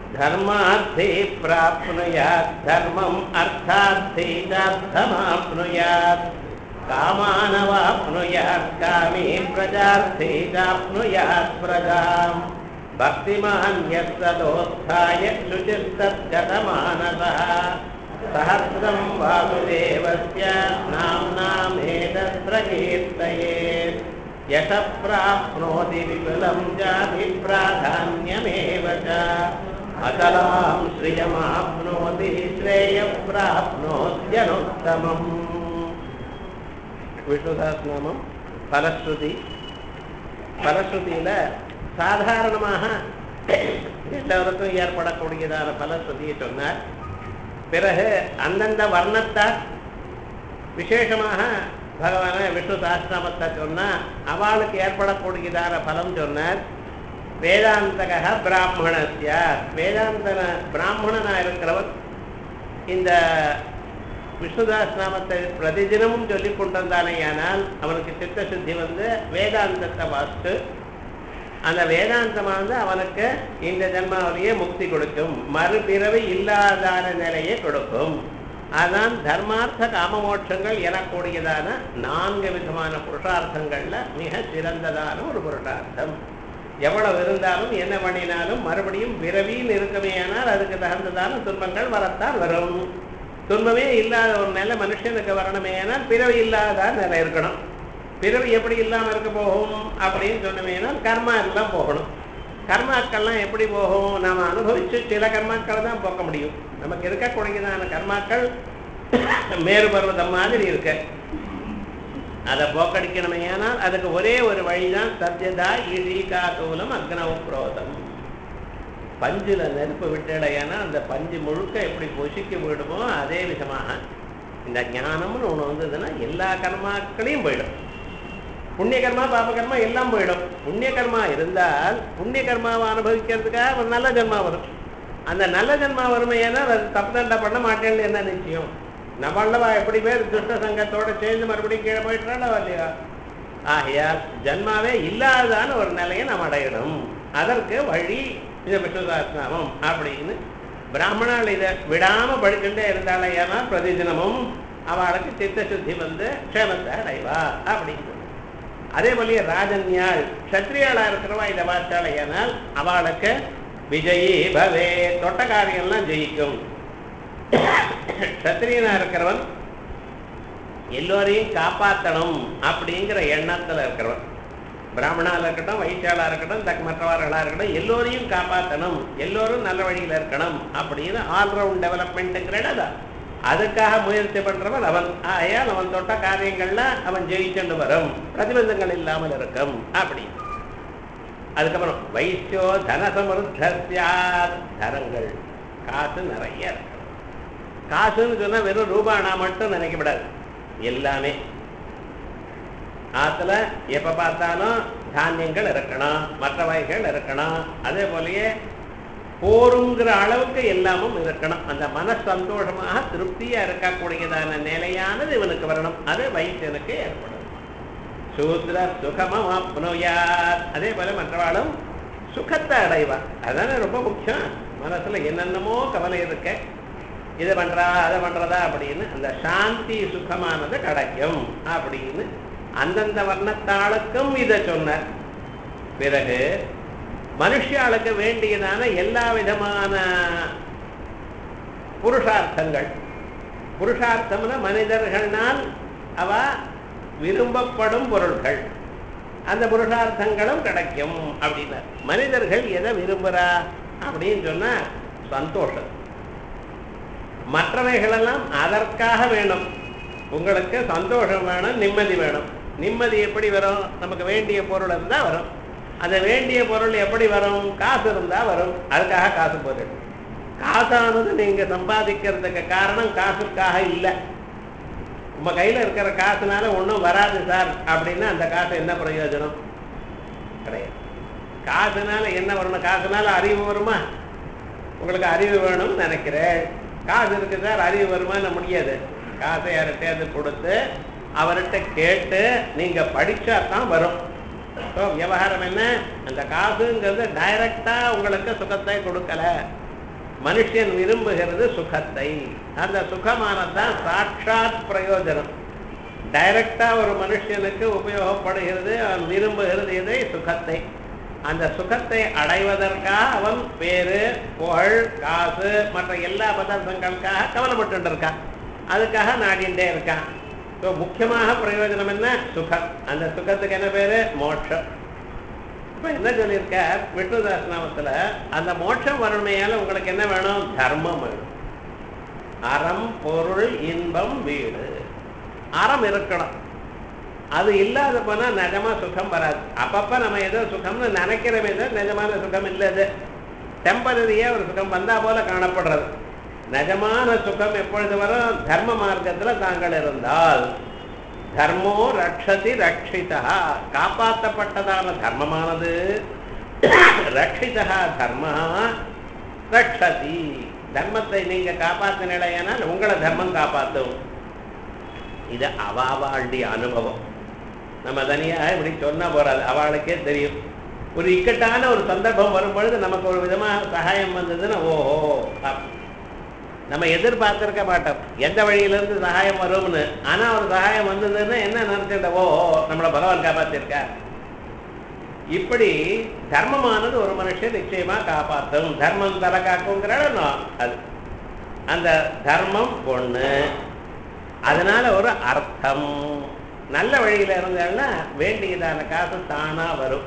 धर्मार्थे प्राप्नुयात् धर्मम् अर्थार्थे चार्थमाप्नुयात् कामानवाप्नुयात् कामे प्रजार्थे चाप्नुयात् प्रजाम् भक्तिमान् यत्सदोत्थाय शुचिस्तद्गतमानसः सहस्रं वासुदेवस्य नाम्नामेतत्र कीर्तयेत् यशः प्राप्नोति विपुलं जातिप्राधान्यमेव च अचलां श्रियमाप्नोति श्रेयः प्राप्नोत्यनुत्तमम् விஷ்ணுதாஸ்நாமம் பலஸ்ருதி பலஸ்ருதியில் சாதாரணமாக எல்லோருக்கும் ஏற்படக்கூடியதான பலஸ்ருதியை சொன்னார் பிறகு அந்தந்த வர்ணத்தால் விசேஷமாக பகவான விஷ்ணு சாஸ்திரமத்தை சொன்னால் அவளுக்கு ஏற்படக்கூடியதான பலம் சொன்னார் வேதாந்தக பிராமணஸ்ய வேதாந்தன பிராமணனாக இருக்கிறவன் இந்த விஷ்ணுதாஸ் நாமத்தை பிரதிதினமும் சொல்லி கொண்டிருந்தானேயானால் அவனுக்கு சித்தசுத்தி வந்து வேதாந்தத்தை வாசித்து அந்த வேதாந்தமானது அவனுக்கு இந்த ஜென்மாவிலேயே முக்தி கொடுக்கும் மறுபிறவி இல்லாதான நிலையை கொடுக்கும் அதான் தர்மார்த்த காமமோட்சங்கள் எனக்கூடியதான நான்கு விதமான புருஷார்த்தங்கள்ல மிக சிறந்ததான ஒரு புருஷார்த்தம் எவ்வளவு இருந்தாலும் என்ன பண்ணினாலும் மறுபடியும் பிறவின்னு இருக்குமேயானால் அதுக்கு தகுந்ததான துன்பங்கள் வரத்தான் வரும் துன்பமே இல்லாத ஒரு நிலை மனுஷனுக்கு வரணுமேனால் பிறவி இல்லாத நிலை இருக்கணும் பிறவி எப்படி இல்லாமல் இருக்க போகும் அப்படின்னு சொன்னமேனால் கர்மா எல்லாம் போகணும் கர்மாக்கள்லாம் எப்படி போகும் நாம் அனுபவிச்சு சில கர்மாக்களை தான் போக்க முடியும் நமக்கு இருக்கக்கூடியதான கர்மாக்கள் மேறு பர்வதம் மாதிரி இருக்கு அதை போக்கடிக்கணுமே ஆனால் அதுக்கு ஒரே ஒரு வழிதான் சத்யதா இழி காத்தூலம் அக்னவ புரோதம் பஞ்சில் நெருப்பு விட்டடையானா அந்த பஞ்சு முழுக்க எப்படி பொசுக்கி விடுமோ அதே விதமாக இந்த ஞானம்னு ஒன்று வந்ததுன்னா எல்லா கர்மாக்களையும் போயிடும் புண்ணிய கர்மா பாப கர்மா எல்லாம் போயிடும் புண்ணிய கர்மா இருந்தால் புண்ணிய கர்மாவை அனுபவிக்கிறதுக்காக ஒரு நல்ல ஜென்மா வரும் அந்த நல்ல ஜென்மா வறுமையானா அது தப்பு தண்டை பண்ண மாட்டேன்னு என்ன நிச்சயம் நம்மளவா எப்படி பேர் துஷ்ட சங்கத்தோட சேர்ந்து மறுபடியும் கீழே போயிட்டாளா இல்லையா ஆகையால் ஜன்மாவே இல்லாதான ஒரு நிலையை நாம் அடையணும் அதற்கு வழி இந்த விஷ்ணுதாஸ்நாமம் அப்படின்னு பிராமணால் இதை விடாம படிச்சுட்டே இருந்தாலே ஏன்னா பிரதிதினமும் அவளுக்கு சித்த சுத்தி வந்து க்ஷேமத்தை அடைவா அப்படின்னு அதே போலயே ராஜன்யாள் க்ஷத்ரியாளா இருக்கிறவா இதை வாச்சாலே ஏனால் அவளுக்கு விஜயி பவே தொட்ட காரியம்லாம் ஜெயிக்கும் க்ஷத்ரியனா இருக்கிறவன் எல்லோரையும் காப்பாற்றணும் அப்படிங்கிற எண்ணத்துல இருக்கிறவன் பிராமணால இருக்கட்டும் வைசியாளா இருக்கட்டும் தக்க மற்றவர்களா இருக்கட்டும் எல்லோரையும் காப்பாற்றணும் எல்லோரும் நல்ல வழியில இருக்கணும் அப்படின்னு ஆல்ரவுண்ட் டெவலப்மெண்ட்டுங்கிறத அதுக்காக முயற்சி பண்றவன் அவன் ஆகையால் அவன் தொட்ட காரியங்கள்ல அவன் ஜெயிச்சுண்டு வரும் பிரதிபந்தங்கள் இல்லாமல் இருக்கும் அப்படின்னு அதுக்கப்புறம் வைசியோ தனசமருத்தியாத் தனங்கள் காசு நிறைய இருக்கணும் காசுன்னு சொன்னா வெறும் ரூபானா மட்டும் நினைக்கப்படாது எல்லாமே ஆத்துல எப்ப பார்த்தாலும் தானியங்கள் இருக்கணும் மற்ற வகைகள் இருக்கணும் அதே போலயே போருங்கிற அளவுக்கு எல்லாமும் இருக்கணும் அந்த மன சந்தோஷமாக திருப்தியா இருக்கக்கூடியதான நிலையானது இவனுக்கு வரணும் அது வைத்தியனுக்கு ஏற்படும் சூத்ர சுகமம் அப்னுயார் அதே போல மற்றவாளும் சுகத்தை அடைவார் அதானே ரொம்ப முக்கியம் மனசுல என்னென்னமோ கவலை இருக்க இதை பண்றா அதை பண்றதா அப்படின்னு அந்த சாந்தி சுகமானது கிடைக்கும் அப்படின்னு அந்தந்த வர்ணத்தாளுக்கும் இதை சொன்னார் பிறகு மனுஷாளுக்கு வேண்டியதான எல்லா விதமான புருஷார்த்தங்கள் புருஷார்த்தம்னா மனிதர்கள்னால் அவ விரும்பப்படும் பொருள்கள் அந்த புருஷார்த்தங்களும் கிடைக்கும் அப்படின்னா மனிதர்கள் எதை விரும்புறா அப்படின்னு சொன்னா சந்தோஷம் மற்றவைகளெல்லாம் அதற்காக வேணும் உங்களுக்கு சந்தோஷம் வேணும் நிம்மதி வேணும் நிம்மதி எப்படி வரும் நமக்கு வேண்டிய பொருள் இருந்தால் வரும் அந்த வேண்டிய பொருள் எப்படி வரும் காசு இருந்தால் வரும் அதுக்காக காசு பொருள் காசானது நீங்கள் சம்பாதிக்கிறதுக்கு காரணம் காசுக்காக இல்லை உங்கள் கையில் இருக்கிற காசுனால ஒன்றும் வராது சார் அப்படின்னா அந்த காசு என்ன பிரயோஜனம் கிடையாது காசுனால என்ன வரணும் காசுனால அறிவு வருமா உங்களுக்கு அறிவு வேணும்னு நினைக்கிறேன் காசு இருக்கு சார் அறிவு வருமான்னு முடியாது காசை யார்கிட்டயாவது கொடுத்து அவர்கிட்ட கேட்டு நீங்க படிச்சா தான் வரும் ஸோ விவகாரம் என்ன அந்த காசுங்கிறது டைரக்டா உங்களுக்கு சுகத்தை கொடுக்கல மனுஷன் விரும்புகிறது சுகத்தை அந்த சுகமானதான் சாட்சாத் பிரயோஜனம் டைரக்டா ஒரு மனுஷனுக்கு உபயோகப்படுகிறது அவன் விரும்புகிறது எதை சுகத்தை அந்த சுகத்தை அடைவதற்காக அவன் பேரு புகழ் காசு மற்ற எல்லா பதார்த்தங்களுக்காக கவலைப்பட்டு இருக்கான் அதுக்காக நாடிண்டே இருக்கான் ஸோ முக்கியமாக பிரயோஜனம் என்ன சுகம் அந்த சுகத்துக்கு என்ன பேரு மோட்சம் இப்போ என்ன சொல்லியிருக்கார் விஷ்ணுதாசனாமத்தில் அந்த மோட்சம் வரணுமையால உங்களுக்கு என்ன வேணும் தர்மம் வேணும் அறம் பொருள் இன்பம் வீடு அறம் இருக்கணும் அது இல்லாத போனா நிஜமா சுகம் வராது அப்பப்ப நம்ம ஏதோ சுகம்னு நினைக்கிறோமே தான் நிஜமான சுகம் இல்லை அது டெம்பரரியா ஒரு சுகம் வந்தா போல காணப்படுறது நிஜமான சுகம் எப்பொழுது வரும் தர்ம மார்க்கத்துல தாங்கள் இருந்தால் தர்மோ ரக்ஷதி ரட்சிதா காப்பாற்றப்பட்டதான தர்மமானது ரட்சிதா தர்மா ரக்ஷதி தர்மத்தை நீங்க காப்பாத்தினால் உங்களை தர்மம் காப்பாற்றும் இது அவாவாளுடைய அனுபவம் நம்ம தனியா இப்படி சொன்னா போறாது அவளுக்கே தெரியும் ஒரு இக்கட்டான ஒரு சந்தர்ப்பம் வரும்பொழுது நமக்கு ஒரு விதமாக சகாயம் வந்ததுன்னா ஓஹோ அப்~ நம்ம எதிர்பார்த்திருக்க மாட்டோம் எந்த வழியிலிருந்து சகாயம் வரும்னு ஆனா ஒரு சகாயம் வந்ததுன்னா என்ன நினைச்சிட்ட ஓஹோ நம்மளை பகவான் காப்பாத்திருக்கா இப்படி தர்மமானது ஒரு மனுஷன் நிச்சயமா காப்பாற்றும் தர்மம் தர காக்குங்கிறாள் அது அந்த தர்மம் ஒண்ணு அதனால ஒரு அர்த்தம் நல்ல வழியில இருந்தால்னா வேண்டியதான காசு தானா வரும்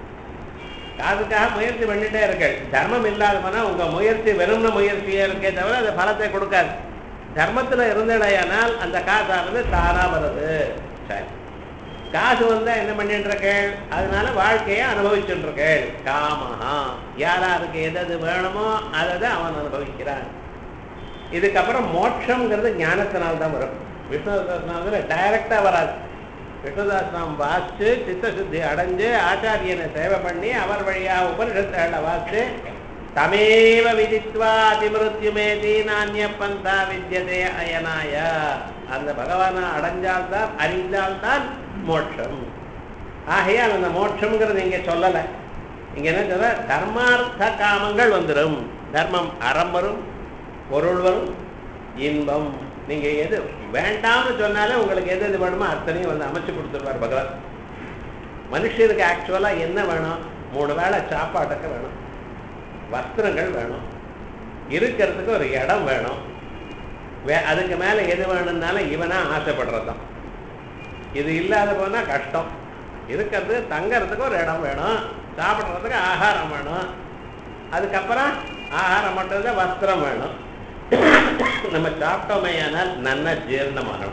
காசுக்காக முயற்சி பண்ணிட்டே இருக்கள் தர்மம் இல்லாதவனா உங்க முயற்சி வெறும்ன முயற்சியே இருக்கே தவிர அது பலத்தை கொடுக்காது தர்மத்துல இருந்தடையானால் அந்த காசானது தானா வருது சரி காசு வந்தா என்ன பண்ணிட்டு இருக்கேள் அதனால வாழ்க்கையை அனுபவிச்சுட்டு இருக்கேள் காமஹா யாராருக்கு எது எது வேணுமோ அதை தான் அவன் அனுபவிக்கிறான் இதுக்கப்புறம் மோட்சம்ங்கிறது ஞானத்தினால தான் வரும் விஷ்ணுதாசனாவில் டைரக்டாக வராது விஷ்ணுதாசனம் வாசிச்சு சித்தசுத்தி அடைஞ்சு ஆச்சாரியனை சேவை பண்ணி அவர் வழியாக உபனிஷத்துகளை வாசிச்சு தமேவ விதித்வா அதிமிருத்யுமேதி நானிய பந்தா வித்யதே அயனாய அந்த பகவானை அடைஞ்சால்தான் அறிந்தால்தான் மோட்சம் ஆகையால் அந்த மோட்சம்ங்கிறது இங்கே சொல்லலை இங்க என்ன சொல்ற தர்மார்த்த காமங்கள் வந்துடும் தர்மம் அறம் வரும் பொருள் வரும் இன்பம் நீங்க எது வேண்டாம்னு சொன்னாலே உங்களுக்கு எது எது வேணுமோ அத்தனையும் வந்து அமைச்சு கொடுத்துருவார் பகவான் மனுஷருக்கு ஆக்சுவலா என்ன வேணும் மூணு வேளை சாப்பாட்டுக்கு வேணும் வஸ்திரங்கள் வேணும் இருக்கிறதுக்கு ஒரு இடம் வேணும் வே அதுக்கு மேல எது வேணும்னாலும் இவனா ஆசைப்படுறதுதான் இது இல்லாத போனா கஷ்டம் இருக்கிறது தங்கறதுக்கு ஒரு இடம் வேணும் சாப்பிட்றதுக்கு ஆகாரம் வேணும் அதுக்கப்புறம் ஆகாரம் மட்டும் தான் வஸ்திரம் வேணும் நம்ம சாப்பிட்டோமே ஆனால் நல்ல ஜீரணமாகணும்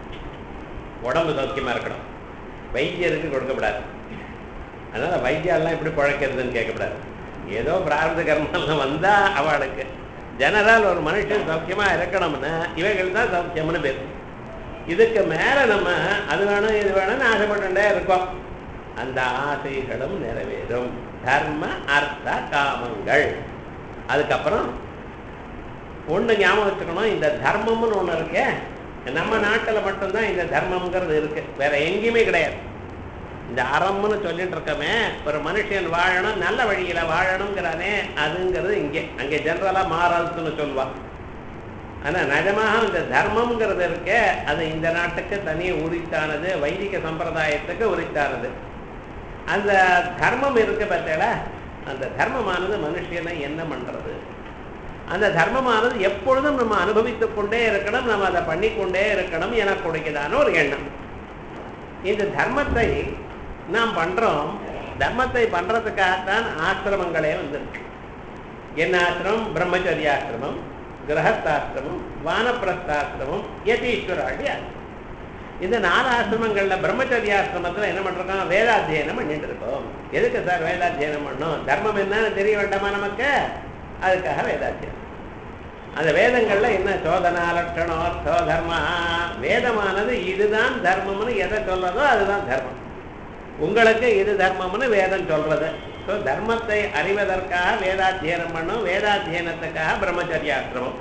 உடம்பு சௌக்கியமா இருக்கணும் வைத்தியருக்கு கொடுக்கப்படாது அதனால வைத்தியெல்லாம் எப்படி பழக்கிறதுன்னு கேட்கக்கூடாது ஏதோ பிரார்த்த கர்மம் வந்தா அவளுக்கு ஜெனரல் ஒரு மனுஷன் சௌக்கியமா இருக்கணும்னா இவைகள் தான் சௌக்கியம்னு பேர் இதுக்கு மேல நம்ம அது வேணும் இது வேணும்னு ஆசைப்பட்டுட்டே இருக்கோம் அந்த ஆசைகளும் நிறைவேறும் தர்ம அர்த்த காமங்கள் அதுக்கப்புறம் ஒண்ணு ஞாபகம் வச்சுக்கணும் இந்த தர்மம்னு ஒண்ணு இருக்கே நம்ம நாட்டுல மட்டும்தான் இந்த தர்மம்ங்கிறது இருக்கு வேற எங்கேயுமே கிடையாது இந்த அறம்னு சொல்லிட்டு இருக்கமே ஒரு மனுஷன் வாழணும் நல்ல வழியில வாழணுங்கிறானே அதுங்கிறது இங்கே அங்கே ஜெனரலா மாறல்ஸ்னு சொல்லுவா ஆனா நிஜமாக இந்த தர்மம்ங்கிறது இருக்கே அது இந்த நாட்டுக்கு தனி உரித்தானது வைதிக சம்பிரதாயத்துக்கு உரித்தானது அந்த தர்மம் இருக்கு பார்த்தேடா அந்த தர்மமானது மனுஷனை என்ன பண்றது அந்த தர்மமானது எப்பொழுதும் நம்ம அனுபவித்துக் கொண்டே இருக்கணும் நம்ம அதை பண்ணிக்கொண்டே இருக்கணும் எனக்கு கொடுக்குதான ஒரு எண்ணம் இந்த தர்மத்தை நாம் பண்றோம் தர்மத்தை பண்றதுக்காகத்தான் ஆசிரமங்களே வந்திருக்கு என்ன ஆசிரமம் பிரம்மச்சரியாசிரமம் கிரகஸ்தாசிரமம் வானப்பிரஸ்தாசிரமம் யதீஸ்வராடி ஆசிரமம் இந்த நாலு ஆசிரமங்கள்ல பிரம்மச்சரியாசிரமத்துல என்ன பண்றோம் வேதாத்தியனம் பண்ணிட்டு இருக்கோம் எதுக்கு சார் வேதாத்தியனம் பண்ணோம் தர்மம் என்னன்னு தெரிய வேண்டாமா நமக்கு அதுக்காக வேதாத்தியனம் அந்த வேதங்கள்ல என்ன சோதனா லட்சணம் அர்த்தோ தர்மா வேதமானது இதுதான் தர்மம்னு எதை சொல்றதோ அதுதான் தர்மம் உங்களுக்கு இது தர்மம்னு வேதம் சொல்றது ஸோ தர்மத்தை அறிவதற்காக வேதாத்தியனம் பண்ணும் வேதாத்தியனத்துக்காக பிரம்மச்சரியாசிரமம்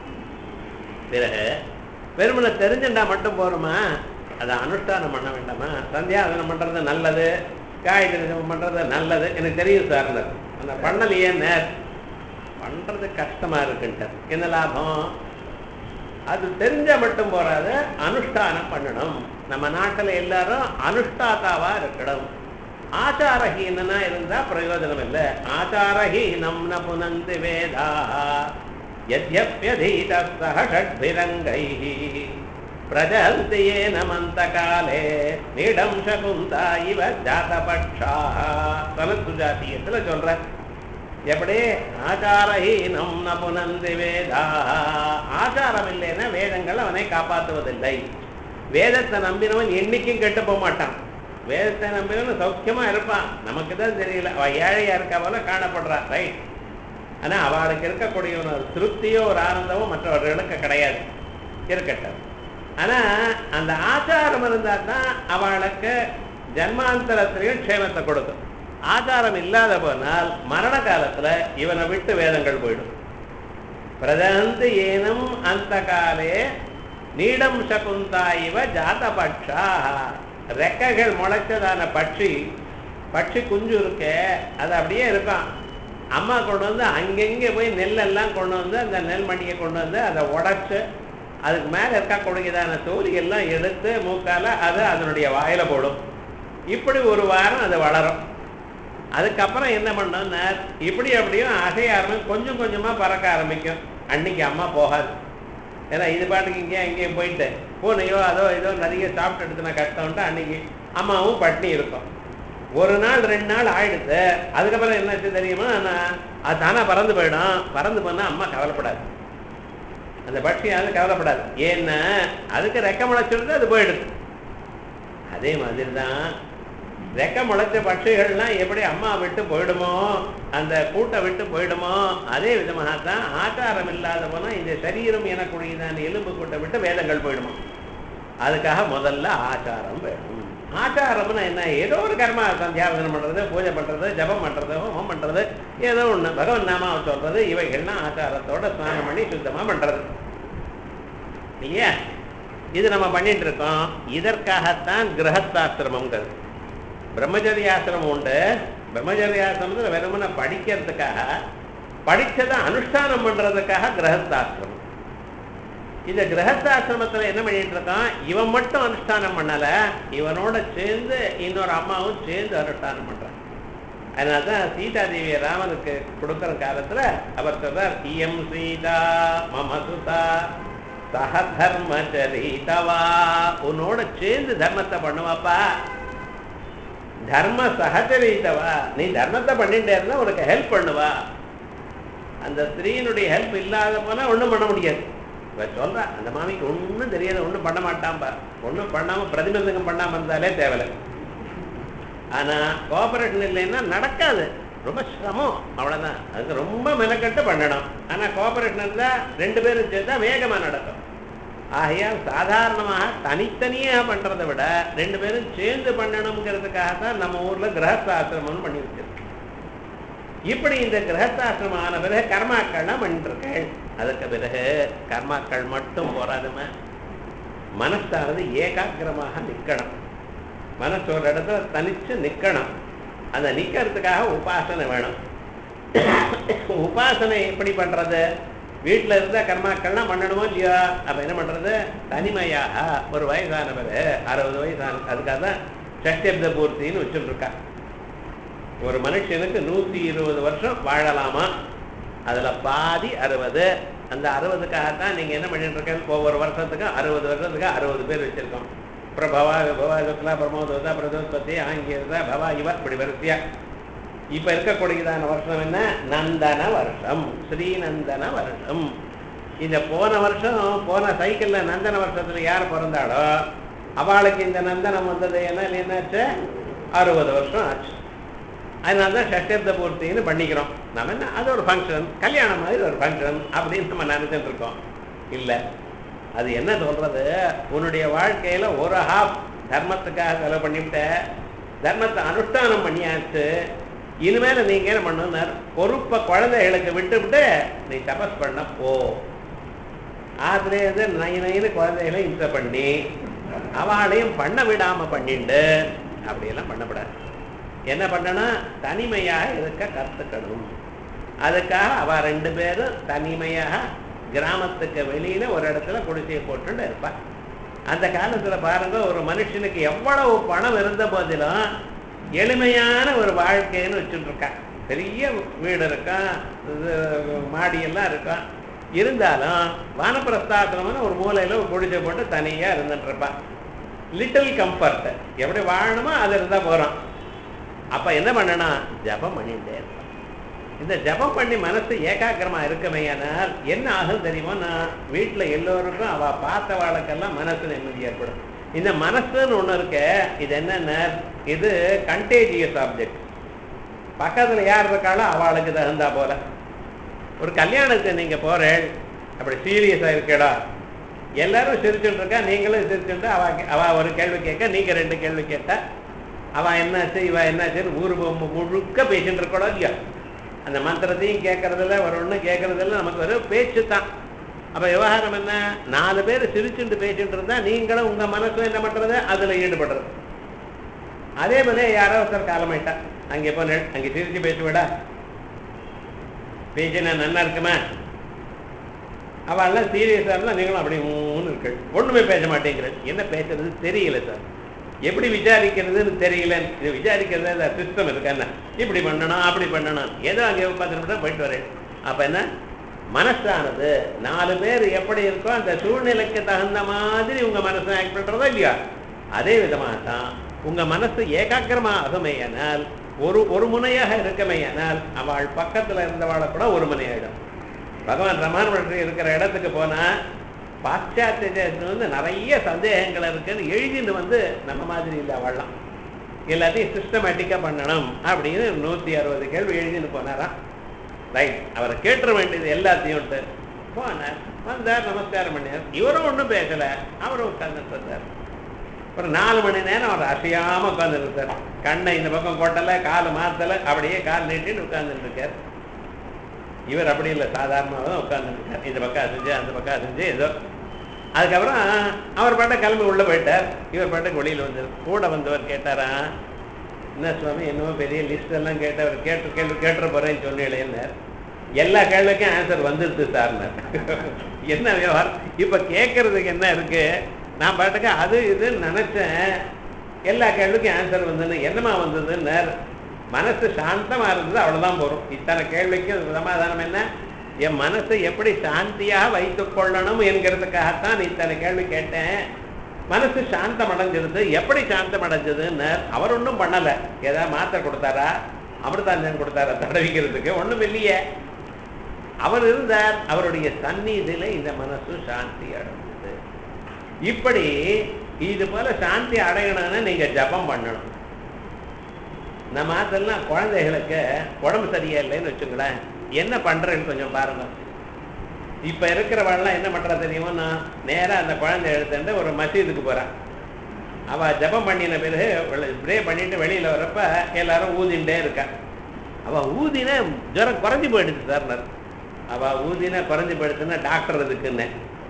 பிறகு வெறுமனை தெரிஞ்சுட்டா மட்டும் போருமா அதை அனுஷ்டானம் பண்ண வேண்டாமா சந்தியாவதனம் பண்றது நல்லது காயத்ரி ஜபம் பண்றது நல்லது எனக்கு தெரியும் சார் அந்த பண்ணலையே நேர் பண்றது கஷ்டமா இருக்குன்ட்டு என்ன லாபம் அது தெரிஞ்சா மட்டும் போறாது அனுஷ்டானம் பண்ணணும் நம்ம நாட்டுல எல்லாரும் அனுஷ்டாதாவா இருக்கணும் ஆச்சாரஹீனனா இருந்தா பிரயோஜனம் இல்லை ஆச்சாரஹீனம் ந புனந்தி வேதா யத்யப்யதீத சக ஷட்பிரங்கைः பிரஜந்தி ஏன மந்தகாலே நீடம் சகுந்தா இவ ஜாதபட்சாः சனத்து ஜாத்தியத்துல சொல்ற எப்படி ஆச்சாரஹீனம் ந புனந்தி வேதா ஆச்சாரம் இல்லைன்னா வேதங்கள் அவனை காப்பாற்றுவதில்லை வேதத்தை நம்பினவன் என்னைக்கும் கெட்டு போக மாட்டான் வேதத்தை நம்பினவன் சௌக்கியமா இருப்பான் நமக்கு தான் தெரியல அவ ஏழையா இருக்கா போல காணப்படுறா ரைட் ஆனா அவளுக்கு இருக்கக்கூடிய ஒரு திருப்தியோ ஒரு ஆனந்தமோ மற்றவர்களுக்கு கிடையாது இருக்கட்டும் ஆனா அந்த ஆச்சாரம் இருந்தால் தான் அவளுக்கு ஜன்மாந்தரத்திலையும் க்ஷேமத்தை கொடுக்கும் ஆச்சாரம் இல்லாத போனால் மரண காலத்துல இவனை விட்டு வேதங்கள் போயிடும் பிரதந்தி ஏனம் அந்த காலே நீடம் சகுந்தா இவ ஜாதபட்சா ரெக்கைகள் முளைச்சதான பட்சி பட்சி குஞ்சு இருக்கே அது அப்படியே இருக்கும் அம்மா கொண்டு வந்து அங்கங்கே போய் நெல்லெல்லாம் கொண்டு வந்து அந்த நெல் மண்டியை கொண்டு வந்து அதை உடைச்சு அதுக்கு மேலே இருக்கக்கூடியதான தோலி எல்லாம் எடுத்து மூக்கால அதை அதனுடைய வாயில போடும் இப்படி ஒரு வாரம் அது வளரும் அதுக்கப்புறம் என்ன பண்ணோம்னா இப்படி அப்படியும் அசைய ஆரம்பிக்கும் கொஞ்சம் கொஞ்சமாக பறக்க ஆரம்பிக்கும் அன்னைக்கு அம்மா போகாது ஏன்னா இது பாட்டுக்கு இங்கேயும் அங்கேயும் போயிட்டு பூனையோ அதோ ஏதோ நிறைய சாப்பிட்டு எடுத்துனா கஷ்டம்ட்டு அன்னைக்கு அம்மாவும் பட்னி இருக்கும் ஒரு நாள் ரெண்டு நாள் ஆயிடுது அதுக்கப்புறம் என்னாச்சு தெரியுமா நான் அது தானே பறந்து போயிடும் பறந்து போனால் அம்மா கவலைப்படாது அந்த பட்சியாவது கவலைப்படாது ஏன்னா அதுக்கு ரெக்க முளைச்சிருந்து அது போயிடுது அதே மாதிரி தான் ரெக்க முளைச்ச பட்சிகள்லாம் எப்படி அம்மா விட்டு போயிடுமோ அந்த கூட்டை விட்டு போயிடுமோ அதே விதமாக தான் ஆச்சாரம் இல்லாத போனால் இந்த சரீரம் எனக்கூடியதான எலும்பு கூட்டை விட்டு வேதங்கள் போயிடுமோ அதுக்காக முதல்ல ஆச்சாரம் வேணும் ஆச்சாரம்னா என்ன ஏதோ ஒரு கர்மா சந்தியாவதனம் பண்ணுறது பூஜை பண்ணுறது ஜபம் பண்ணுறது ஹோமம் பண்ணுறது ஏதோ ஒன்று பகவன் நாமாவை சொல்கிறது இவைகள்லாம் ஆச்சாரத்தோட ஸ்நானம் பண்ணி சுத்தமாக பண்ணுறது இல்லையா இது நம்ம பண்ணிட்டு இருக்கோம் இதற்காகத்தான் கிரகஸ்தாசிரமங்கிறது பிரம்மச்சரியாசிரமம் உண்டு பிரம்மச்சரியாசிரமத்தில் வெறுமனை படிக்கிறதுக்காக படித்ததை அனுஷ்டானம் பண்ணுறதுக்காக கிரகஸ்தாசிரமம் இந்த கிரகஸ்தாசிரமத்தில் என்ன பண்ணிட்டு இருக்கான் இவன் மட்டும் அனுஷ்டானம் பண்ணலை இவனோட சேர்ந்து இன்னொரு அம்மாவும் சேர்ந்து அனுஷ்டானம் பண்ணுறான் அதனால தான் சீதா தேவியை ராமனுக்கு கொடுக்குற காலத்தில் அவர் சொல்றார் இயம் சீதா மம சுதா சக தர்மச்சரீதவா உன்னோட சேர்ந்து தர்மத்தை பண்ணுவாப்பா தர்ம சகச்சரீதவா நீ தர்மத்தை பண்ணிட்டே இருந்தா உனக்கு ஹெல்ப் பண்ணுவா அந்த ஸ்திரீனுடைய ஹெல்ப் இல்லாத போனா ஒன்றும் பண்ண முடியாது இப்போ சொல்றா அந்த மாமிக்கு ஒன்றும் தெரியாது ஒன்றும் பண்ண மாட்டான்பா ஒன்றும் பண்ணாமல் பிரதிபந்தகம் பண்ணாமல் இருந்தாலே தேவையில்லை ஆனால் கோஆபரேஷன் இல்லைன்னா நடக்காது ரொம்ப சிரமம் அவ்வளோதான் அதுக்கு ரொம்ப மெனக்கட்டு பண்ணணும் ஆனால் கோஆபரேஷன் இருந்தால் ரெண்டு பேரும் சேர்ந்தா வேகமாக நடக்கும் ஆகையால் சாதாரணமாக தனித்தனியாக பண்ணுறதை விட ரெண்டு பேரும் சேர்ந்து பண்ணணுங்கிறதுக்காக தான் நம்ம ஊரில் கிரகஸ்தாசிரமம்னு பண்ணி வச்சிருக்கோம் இப்படி இந்த கிரகஸ்தாசிரமம் ஆன பிறகு கர்மாக்கள்லாம் பண்ணிட்டுருக்கேள் அதுக்கு பிறகு கர்மாக்கள் மட்டும் போராதுமே மனசானது ஏகாகிரமாக நிற்கணும் மனசு ஒரு இடத்துல தனிச்சு நிற்கணும் அந்த நிற்கிறதுக்காக உபாசனை வேணும் உபாசனை எப்படி பண்ணுறது வீட்டில் இருந்த கர்மாக்கள்லாம் பண்ணணுமோ இல்லையோ அப்போ என்ன பண்ணுறது தனிமையாக ஒரு வயசானவர் அறுபது வயசான அதுக்காக தான் சஷ்டப்த பூர்த்தின்னு வச்சுட்டுருக்கா ஒரு மனுஷனுக்கு நூற்றி இருபது வருஷம் வாழலாமா அதில் பாதி அறுபது அந்த அறுபதுக்காகத்தான் நீங்கள் என்ன பண்ணிட்டு இருக்க ஒவ்வொரு வருஷத்துக்கும் அறுபது வருஷத்துக்கு அறுபது பேர் வச்சுருக்கோம் பிரபவா விபவா சுக்லா பிரமோதா பிரதோத்பத்தி ஆங்கியதா பவா இவ இப்படி வரிசையா இப்போ இருக்கக்கூடியதான வருஷம் என்ன நந்தன வருஷம் ஸ்ரீநந்தன வருஷம் இந்த போன வருஷம் போன சைக்கிளில் நந்தன வருஷத்தில் யார் பிறந்தாளோ அவளுக்கு இந்த நந்தனம் வந்தது என்ன என்னாச்சு அறுபது வருஷம் ஆச்சு அதனால தான் சஷ்டப்த பூர்த்தின்னு பண்ணிக்கிறோம் நம்ம என்ன அது ஒரு ஃபங்க்ஷன் கல்யாணம் மாதிரி ஒரு ஃபங்க்ஷன் அப்படின்னு நம்ம நினைச்சிட்டு இருக்கோம் இல்லை அது என்ன சொல்றது உன்னுடைய வாழ்க்கையில ஒரு ஹாஃப் தர்மத்துக்காக செலவு பண்ணிவிட்ட தர்மத்தை அனுஷ்டானம் பண்ணியாச்சு இனிமேல நீங்க என்ன பண்ணணும் பொறுப்பை குழந்தைகளுக்கு விட்டுவிட்டு நீ தபஸ் பண்ண போ அதுலேருந்து நை நைன்னு குழந்தைகளை இம்சை பண்ணி அவளையும் பண்ண விடாம பண்ணிண்டு அப்படியெல்லாம் பண்ணக்கூடாது என்ன பண்ணணும் தனிமையாக இருக்க கற்றுக்கணும் அதுக்காக அவ ரெண்டு பேரும் தனிமையாக கிராமத்துக்கு வெளியில ஒரு இடத்துல குடிசையை போட்டுட்டு இருப்பா அந்த காலத்துல பாருங்க ஒரு மனுஷனுக்கு எவ்வளவு பணம் இருந்த போதிலும் எளிமையான ஒரு வாழ்க்கைன்னு வச்சுட்டு இருக்கான் பெரிய வீடு இருக்கான் இது மாடியெல்லாம் இருக்கான் இருந்தாலும் வானப்பிரஸ்தாசிரமம்னு ஒரு மூலையில ஒரு குடிசை போட்டு தனியா இருந்துட்டு இருப்பான் லிட்டில் கம்ஃபர்ட் எப்படி வாழணுமோ அது இருந்தா போறோம் அப்ப என்ன பண்ணணும் ஜபம் பண்ணிட்டே இருப்பான் இந்த ஜபம் பண்ணி மனசு ஏகாக்கிரமா இருக்குமையானால் என்ன ஆகும் தெரியுமா நான் வீட்டுல எல்லோருக்கும் அவ பார்த்தவாளுக்கெல்லாம் மனசு நிம்மதி ஏற்படும் இந்த மனசுன்னு ஒண்ணு இருக்க இது என்னன்னா இது கண்டேஜியஸ் ஆப்ஜெக்ட் பக்கத்துல யார் இருக்காளோ அவளுக்கு தகுந்தா போல ஒரு கல்யாணத்துக்கு நீங்க போறேன் அப்படி சீரியஸா இருக்கடா எல்லாரும் சிரிச்சுட்டு இருக்கா நீங்களும் சிரிச்சுட்டு அவ அவ ஒரு கேள்வி கேட்க நீங்க ரெண்டு கேள்வி கேட்டா அவ என்னாச்சு இவ என்னாச்சுன்னு ஊரு மு- முழுக்க பேசிட்டு இருக்கோம் இல்லையா அந்த மந்திரத்தையும் கேட்கறதில்ல ஒரு ஒன்றும் கேட்கறதில்ல நமக்கு ஒரு பேச்சு தான் அப்ப விவகாரம் என்ன நாலு பேர் சிரிச்சுட்டு பேசிட்டு இருந்தா நீங்களும் உங்க மனசும் என்ன பண்றது அதுல ஈடுபடுறது அதே மாதிரி யாரோ ஒருத்தர் காலமாயிட்டா அங்கே போ நெ- அங்கே சிரிச்சு பேசுவிடா பேசினா நல்லா இருக்குமா அவெல்லாம் சீரியஸாக இருந்தால் நீங்களும் அப்படி மூணு இருக்கு ஒன்றுமே பேச மாட்டேங்கிறது என்ன பேசுறது தெரியல சார் எப்படி விசாரிக்கிறதுன்னு தெரியல இது விசாரிக்கிறது அந்த சிஸ்டம் இருக்காண்ணா இப்படி பண்ணணும் அப்படி பண்ணணும் ஏதோ அங்கே உட்காந்துட்டு போயிட்டு வரேன் அப்போ என்ன மனசானது நாலு பேர் எப்படி இருக்கோ அந்த சூழ்நிலைக்கு தகுந்த மாதிரி உங்க மனசை ஆக்ட் பண்றதா இல்லையா அதே விதமாக தான் உங்க மனசு ஏகாக்கிரமா ஆகுமேயானால் ஒரு ஒரு முனையாக இருக்கமேயானால் அவள் பக்கத்துல இருந்தவாளை கூட ஒரு முனையாயிடும் பகவான் ரமண மகர்ஷி இருக்கிற இடத்துக்கு போனா பாশ্চাத்திய தேசத்துல வந்து நிறைய சந்தேகங்கள் இருக்குன்னு எழுதிட்டு வந்து நம்ம மாதிரி இல்லை அவள்லாம் எல்லாத்தையும் சிஸ்டமேட்டிக்காக பண்ணணும் அப்படின்னு நூற்றி அறுபது கேள்வி எழுதிட்டு போனாராம் ரைட் அவரை கேட்டுற வேண்டியது எல்லாத்தையும் போனார் வந்தார் நமஸ்காரம் பண்ணியார் இவரும் ஒன்றும் பேசல அவரும் உட்கார்ந்துட்டு இருந்தார் ஒரு நாலு மணி நேரம் அவர் அசையாம உட்கார்ந்துட்டு இருக்கார் கண்ணை இந்த பக்கம் கொட்டலை கால் மாத்தலை அப்படியே கால் நீட்டின்னு உட்கார்ந்துட்டு இருக்கார் இவர் அப்படி இல்லை சாதாரணமாக தான் உட்கார்ந்துட்டு இருக்கார் இந்த பக்கம் அசைஞ்சு அந்த பக்கம் அசைஞ்சு ஏதோ அதுக்கப்புறம் அவர் பாட்ட கிளம்பி உள்ள போயிட்டார் இவர் பாட்டுக்கு வெளியில் வந்தார் கூட வந்தவர் கேட்டாரா என்ன சுவாமி என்னவோ பெரிய லிஸ்ட் எல்லாம் கேட்டவர் கேட்டு கேள்வி கேட்டுற போறேன்னு சொன்னீங்களேன்னார் எல்லா கேள்விக்கும் ஆன்சர் வந்துடுது சார்னார் என்ன விவகாரம் இப்போ கேட்கறதுக்கு என்ன இருக்கு நான் பாட்டுக்கு அது இதுன்னு நினைச்சேன் எல்லா கேள்விக்கும் ஆன்சர் வந்ததுன்னு என்னமா வந்ததுன்னார் மனசு சாந்தமா இருந்தது அவ்வளவுதான் போறோம் இத்தனை கேள்விக்கும் சமாதானம் என்ன என் மனசை எப்படி சாந்தியாக வைத்துக் கொள்ளணும் என்கிறதுக்காகத்தான் இத்தனை கேள்வி கேட்டேன் மனசு சாந்தம் அடைஞ்சிருது எப்படி சாந்தம் அடைஞ்சதுன்னு அவர் ஒன்றும் பண்ணலை ஏதாவது மாத்திரை கொடுத்தாரா அமிர்தாஞ்சன் கொடுத்தாரா தடவிக்கிறதுக்கு ஒன்றும் இல்லையே அவர் இருந்தார் அவருடைய சந்நிதியில இந்த மனசு சாந்தி அடைஞ்சது இப்படி இது போல சாந்தி அடையணும்னா நீங்க ஜபம் பண்ணணும் நம்ம அதெல்லாம் குழந்தைகளுக்கு உடம்பு சரியா இல்லைன்னு வச்சுங்களேன் என்ன பண்றேன்னு கொஞ்சம் பாருங்க இப்ப இருக்கிறவள்லாம் என்ன பண்றா தெரியுமா நான் நேரா அந்த குழந்தை எடுத்துட்டு ஒரு மசீதுக்கு போறான் அவ ஜெபம் பண்ணின பிறகு ஸ்ப்ரே பண்ணிட்டு வெளியில வரப்ப எல்லாரும் ஊதிண்டே இருக்கா அவ ஊதின ஜுரம் குறைஞ்சு போயிடுச்சு சார் அவ ஊதின குறைஞ்சு போயிடுச்சுன்னா டாக்டர் இதுக்குன்னு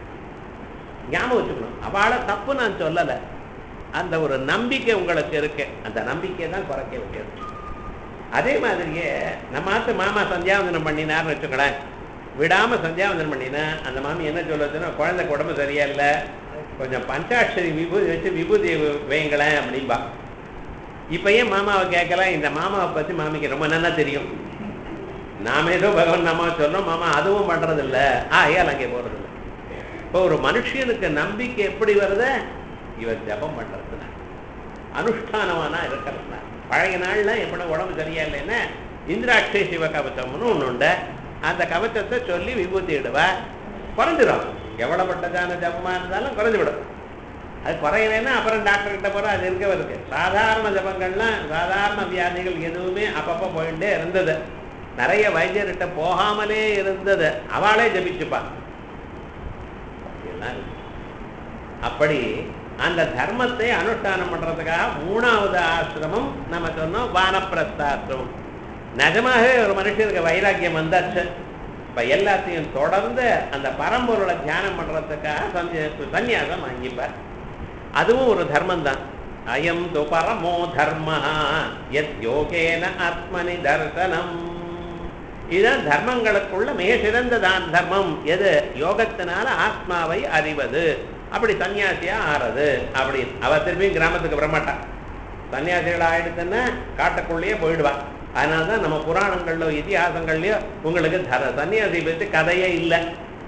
ஞாபகம் வச்சுக்கணும் அவளை தப்பு நான் சொல்லலை அந்த ஒரு நம்பிக்கை உங்களுக்கு இருக்கு அந்த நம்பிக்கையை தான் குறைக்க வைக்கிறது அதே மாதிரியே நம்ம ஆத்து மாமா சந்தியாவந்தனம் பண்ணினார்னு வச்சுக்கலேன் விடாம சந்தியாவந்தனம் பண்ணினா அந்த மாமி என்ன சொல்லுச்சுன்னா குழந்தைக்கு உடம்பு சரியா இல்லை கொஞ்சம் பஞ்சாட்சரி விபூதி வச்சு விபூதி வைங்களேன் அப்படின்பா இப்போ ஏன் மாமாவை கேட்கல இந்த மாமாவை பற்றி மாமிக்கு ரொம்ப நல்லா தெரியும் நாம ஏதோ பகவான் நாமா சொல்றோம் மாமா அதுவும் பண்றது இல்ல ஆ ஏன் அங்கே போறது இல்லை இப்போ ஒரு மனுஷனுக்கு நம்பிக்கை எப்படி வருது இவர் ஜபம் பண்றதுல அனுஷ்டானமானா இருக்கிறதுல பழைய நாள்ல எப்படி உடம்பு சரியா இல்லைன்னா இந்திராட்சை சிவ கவச்சம்னு ஒன்று உண்டு அந்த கவச்சத்தை சொல்லி விபூதி இடுவா குறைஞ்சிடும் எவ்வளவுப்பட்டதான ஜபமா இருந்தாலும் குறைஞ்சு விடும் அது குறையலைன்னா அப்புறம் டாக்டர் கிட்ட போற அது இருக்க இருக்கு சாதாரண ஜபங்கள்லாம் சாதாரண வியாதிகள் எதுவுமே அப்பப்போ போயிட்டே இருந்தது நிறைய வைத்தியர்கிட்ட போகாமலே இருந்தது அவளே ஜபிச்சுப்பா அப்படியெல்லாம் இருக்கு அப்படி அந்த தர்மத்தை அனுஷ்டானம் பண்றதுக்காக மூணாவது ஆசிரமம் நம்ம சொன்னோம் வானப்பிரஸ்தாசிரமம் நிஜமாகவே ஒரு மனுஷனுக்கு வைராக்கியம் வந்தாச்சு இப்ப எல்லாத்தையும் தொடர்ந்து அந்த பரம்பொருளை தியானம் பண்றதுக்காக சந்நிய- சந்நியாசம் வாங்கிப்பார் அதுவும் ஒரு தர்மம் தான் அயம் து பரமோ தர்ம எத் யோகேன ஆத்மனி தர்சனம் இதுதான் தர்மங்களுக்குள்ள மிக சிறந்ததான் தர்மம் எது யோகத்தினால ஆத்மாவை அறிவது அப்படி சன்னியாசியா ஆறது அப்படி அவ திரும்பியும் கிராமத்துக்கு வரமாட்டான் சன்னியாசிகள் ஆயிடுத்துன்னா காட்டுக்குள்ளேயே போயிடுவா அதனால தான் நம்ம புராணங்கள்லோ இதிகாசங்கள்லயோ உங்களுக்கு தர சன்னியாசி பற்றி கதையே இல்லை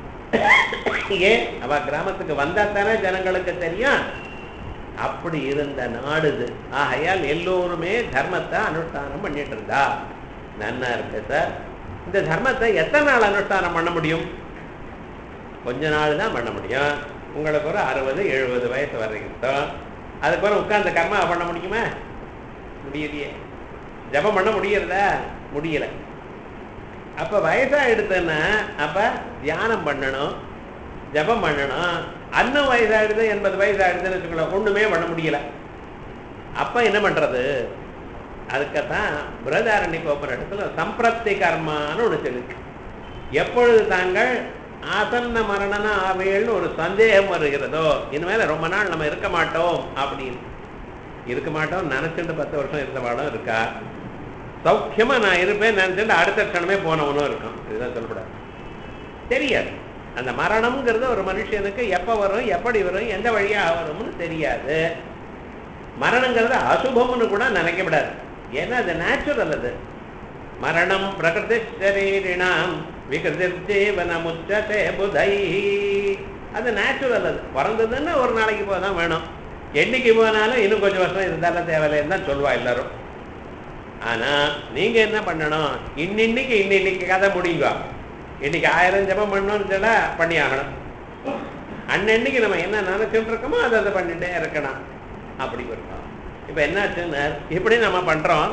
ஏன் அவ கிராமத்துக்கு வந்தா தானே ஜனங்களுக்கு தெரியும் அப்படி இருந்த நாடு இது ஆகையால் எல்லோருமே தர்மத்தை அனுஷ்டானம் பண்ணிட்டு இருந்தா நன்னா இருக்கு சார் இந்த தர்மத்தை எத்தனை நாள் அனுஷ்டானம் பண்ண முடியும் கொஞ்ச நாள் தான் பண்ண முடியும் உங்களுக்கு ஒரு அறுபது எழுபது வயசு வரைக்கும் அதுக்கப்புறம் உட்கார்ந்து கர்மா பண்ண முடியுமா முடியலையே ஜபம் பண்ண முடியறதா முடியல அப்ப வயசாயிடுதுன்னா அப்ப தியானம் பண்ணணும் ஜபம் பண்ணணும் அன்னம் வயசாயிடுது எண்பது வயசாயிடுதுன்னு வச்சுக்கோங்களேன் ஒண்ணுமே பண்ண முடியல அப்ப என்ன பண்றது அதுக்குத்தான் பிரதாரண்ய இடத்துல சம்பிரத்தி கர்மான்னு ஒன்று சொல்லிருக்கு எப்பொழுது தாங்கள் ஆசன்ன மரணன ஆவேல்னு ஒரு சந்தேகம் வருகிறதோ இனிமேல் ரொம்ப நாள் நம்ம இருக்க மாட்டோம் அப்படின்னு இருக்க மாட்டோம் நினைச்சுட்டு பத்து வருஷம் இருந்தவாளும் இருக்கா சௌக்கியமா நான் இருப்பேன் நினைச்சுட்டு அடுத்த க்ஷணமே போனவனும் இருக்கும் இதுதான் சொல்லக்கூடாது தெரியாது அந்த மரணம்ங்கிறது ஒரு மனுஷனுக்கு எப்போ வரும் எப்படி வரும் எந்த வழியாக வரும்னு தெரியாது மரணங்கிறது அசுபம்னு கூட நினைக்கப்படாது ஏன்னா அது நேச்சுரல் அது மரணம் பிரகிருதி சரீரிணாம் விகிருதிர்ஜீவன முச்சதே புதை அது நேச்சுரல் அது பிறந்ததுன்னா ஒரு நாளைக்கு போக தான் வேணும் என்னைக்கு போனாலும் இன்னும் கொஞ்சம் வருஷம் இருந்தாலும் தேவையில்லைன்னு தான் சொல்லுவா எல்லாரும் ஆனா நீங்க என்ன பண்ணணும் இன்னின்னைக்கு இன்னின்னைக்கு கதை முடியுங்க இன்னைக்கு ஆயிரம் ஜபம் பண்ணணும்னு சொன்னா பண்ணி ஆகணும் அன்னன்னைக்கு நம்ம என்ன நினைச்சுட்டு இருக்கோமோ அதை அதை பண்ணிட்டே இருக்கணும் அப்படி இருக்கும் இப்போ என்னாச்சுன்னு இப்படி நம்ம பண்றோம்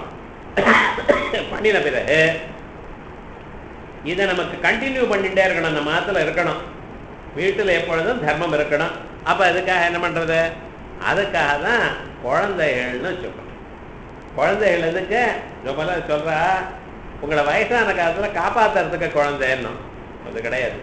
பண்ணின பிறகு இதை நமக்கு கண்டினியூ பண்ணிட்டே இருக்கணும் அந்த மாதத்துல இருக்கணும் வீட்டில் எப்பொழுதும் தர்மம் இருக்கணும் அப்போ அதுக்காக என்ன பண்றது அதுக்காக தான் குழந்தைகள்னு சொல்றோம் குழந்தைகள் எதுக்கு ரொம்ப சொல்றா உங்களை வயசான காலத்துல காப்பாத்துறதுக்கு குழந்தைன்னும் அது கிடையாது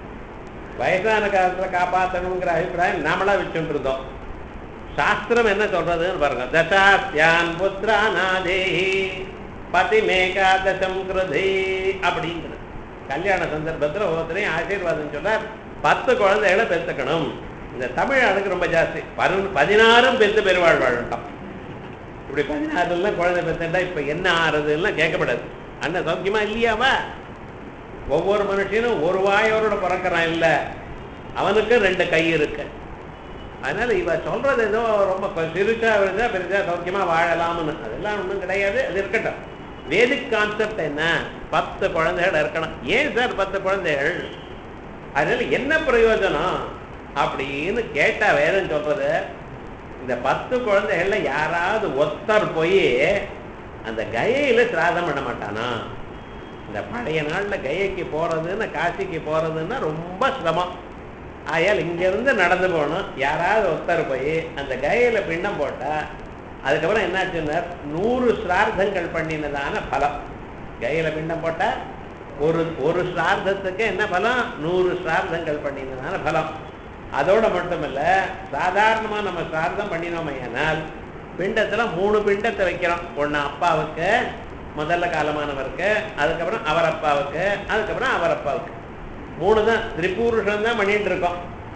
வயசான காலத்துல காப்பாற்றணுங்கிற அபிப்பிராயம் நாமளா வச்சுட்டு இருந்தோம் சாஸ்திரம் என்ன சொல்றதுன்னு பாருங்க தசாஸ்யான் புத்திரா நாதேஹி பதி மேகாதசம் கிருதி அப்படிங்கிறது கல்யாண சந்தர்ப்பத்தில் ஒவ்வொருத்தரையும் ஆசீர்வாதம் சொல்றார் பத்து குழந்தைகளை பெற்றுக்கணும் இந்த தமிழ் ஆளுக்கு ரொம்ப ஜாஸ்தி பரு பதினாறும் பெற்று பெருவாழ் வாழட்டும் இப்படி பதினாறுலாம் குழந்தை பெற்றுட்டா இப்போ என்ன ஆறுதுலாம் கேட்கப்படாது அண்ணன் சௌக்கியமா இல்லையாவா ஒவ்வொரு மனுஷனும் ஒரு வாயோரோட பிறக்கிறான் இல்லை அவனுக்கு ரெண்டு கை இருக்கு அதனால இவ சொல்றது ஏதோ ரொம்ப கொ- சிறுசா வருதா பெருசா சௌக்கியமா வாழலாம்னு அதெல்லாம் ஒன்றும் கிடையாது அது இருக்கட்டும் வேதிக் கான்செப்ட் என்ன பத்து குழந்தைகள் இருக்கணும் ஏன் சார் பத்து குழந்தைகள் அதனால என்ன பிரயோஜனம் அப்படின்னு கேட்டா வேதம் சொல்றது இந்த பத்து குழந்தைகள்ல யாராவது ஒத்தர் போய் அந்த கயையில சிராதம் பண்ண மாட்டானா இந்த பழைய நாள்ல கயைக்கு போறதுன்னு காசிக்கு போறதுன்னா ரொம்ப சிரமம் ஆயால் இங்கிருந்து நடந்து போகணும் யாராவது ஒருத்தர் போய் அந்த கயையில பிண்டம் போட்டா அதுக்கப்புறம் என்னாச்சுன்னா நூறு சிரார்த்தங்கள் பண்ணினதான பலம் கயையில பிண்டம் போட்டா ஒரு ஒரு சிரார்த்தத்துக்கு என்ன பலம் நூறு சிரார்த்தங்கள் பண்ணினதான பலம் அதோட மட்டுமல்ல சாதாரணமா நம்ம சிரார்த்தம் பண்ணினோமையானால் பிண்டத்துல மூணு பிண்டத்தை வைக்கிறோம் ஒண்ணு அப்பாவுக்கு முதல்ல காலமானவருக்கு அதுக்கப்புறம் அவர் அப்பாவுக்கு அதுக்கப்புறம் அவர் அப்பாவுக்கு மூணு தான் திரிபுருஷன் தான் பண்ணிட்டு இருக்கோம்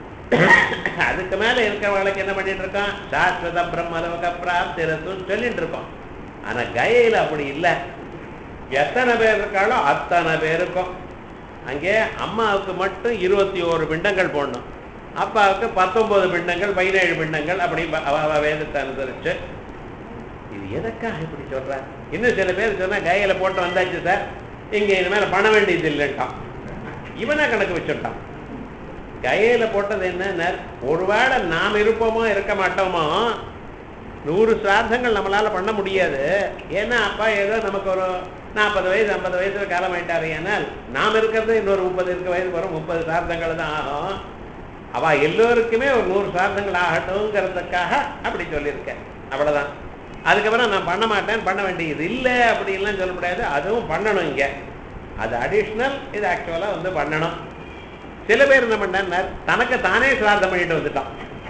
அதுக்கு மேல இருக்கிறவங்களுக்கு என்ன பண்ணிட்டு இருக்கோம் சாஸ்வத பிரம்மலோக பிராப்திரத்துன்னு சொல்லிட்டு இருக்கோம் ஆனா கயையில அப்படி இல்லை எத்தனை பேர் இருக்காளோ அத்தனை பேருக்கும் அங்கே அம்மாவுக்கு மட்டும் இருபத்தி ஓரு பிண்டங்கள் போடணும் அப்பாவுக்கு பத்தொன்பது பிண்டங்கள் பதினேழு பிண்டங்கள் அப்படி ப- அவ அவ வேதத்தை அனுசரிச்சு இது எதற்காக இப்படி சொல்ற இன்னும் சில பேர் சொன்னா கையில போட்டு வந்தாச்சு சார் இங்க இனிமேல பண்ண வேண்டியது இல்லைன்ட்டான் இவனா கணக்கு வச்சுட்டான் கையில போட்டது என்ன ஒருவேளை நாம் இருப்போமோ இருக்க மாட்டோமோ நூறு சிரார்த்தங்கள் நம்மளால பண்ண முடியாது ஏன்னா அப்பா ஏதோ நமக்கு ஒரு நாற்பது வயசு ஐம்பது வயசுல காலம் ஆயிட்டாரு ஏனால் நாம் இருக்கிறது இன்னொரு முப்பது இருக்க வயசு வரும் முப்பது சார்த்தங்கள் தான் ஆகும் அவ எல்லோருக்குமே ஒரு நூறு சார்த்தங்கள் ஆகட்டும்ங்கிறதுக்காக அப்படி சொல்லியிருக்கேன் அவ்வளவுதான் அதுக்கப்புறம் நான் பண்ண மாட்டேன் பண்ண வேண்டியது இல்லை அப்படின்லாம் சொல்ல முடியாது அதுவும் பண்ணணும் இங்க அது அடிஷ்னல் இது ஆக்சுவலா வந்து பண்ணணும் சில பேர் என்ன பண்ணார் தனக்கு தானே சிரார்த்தம் பண்ணிட்டு வந்துட்டான்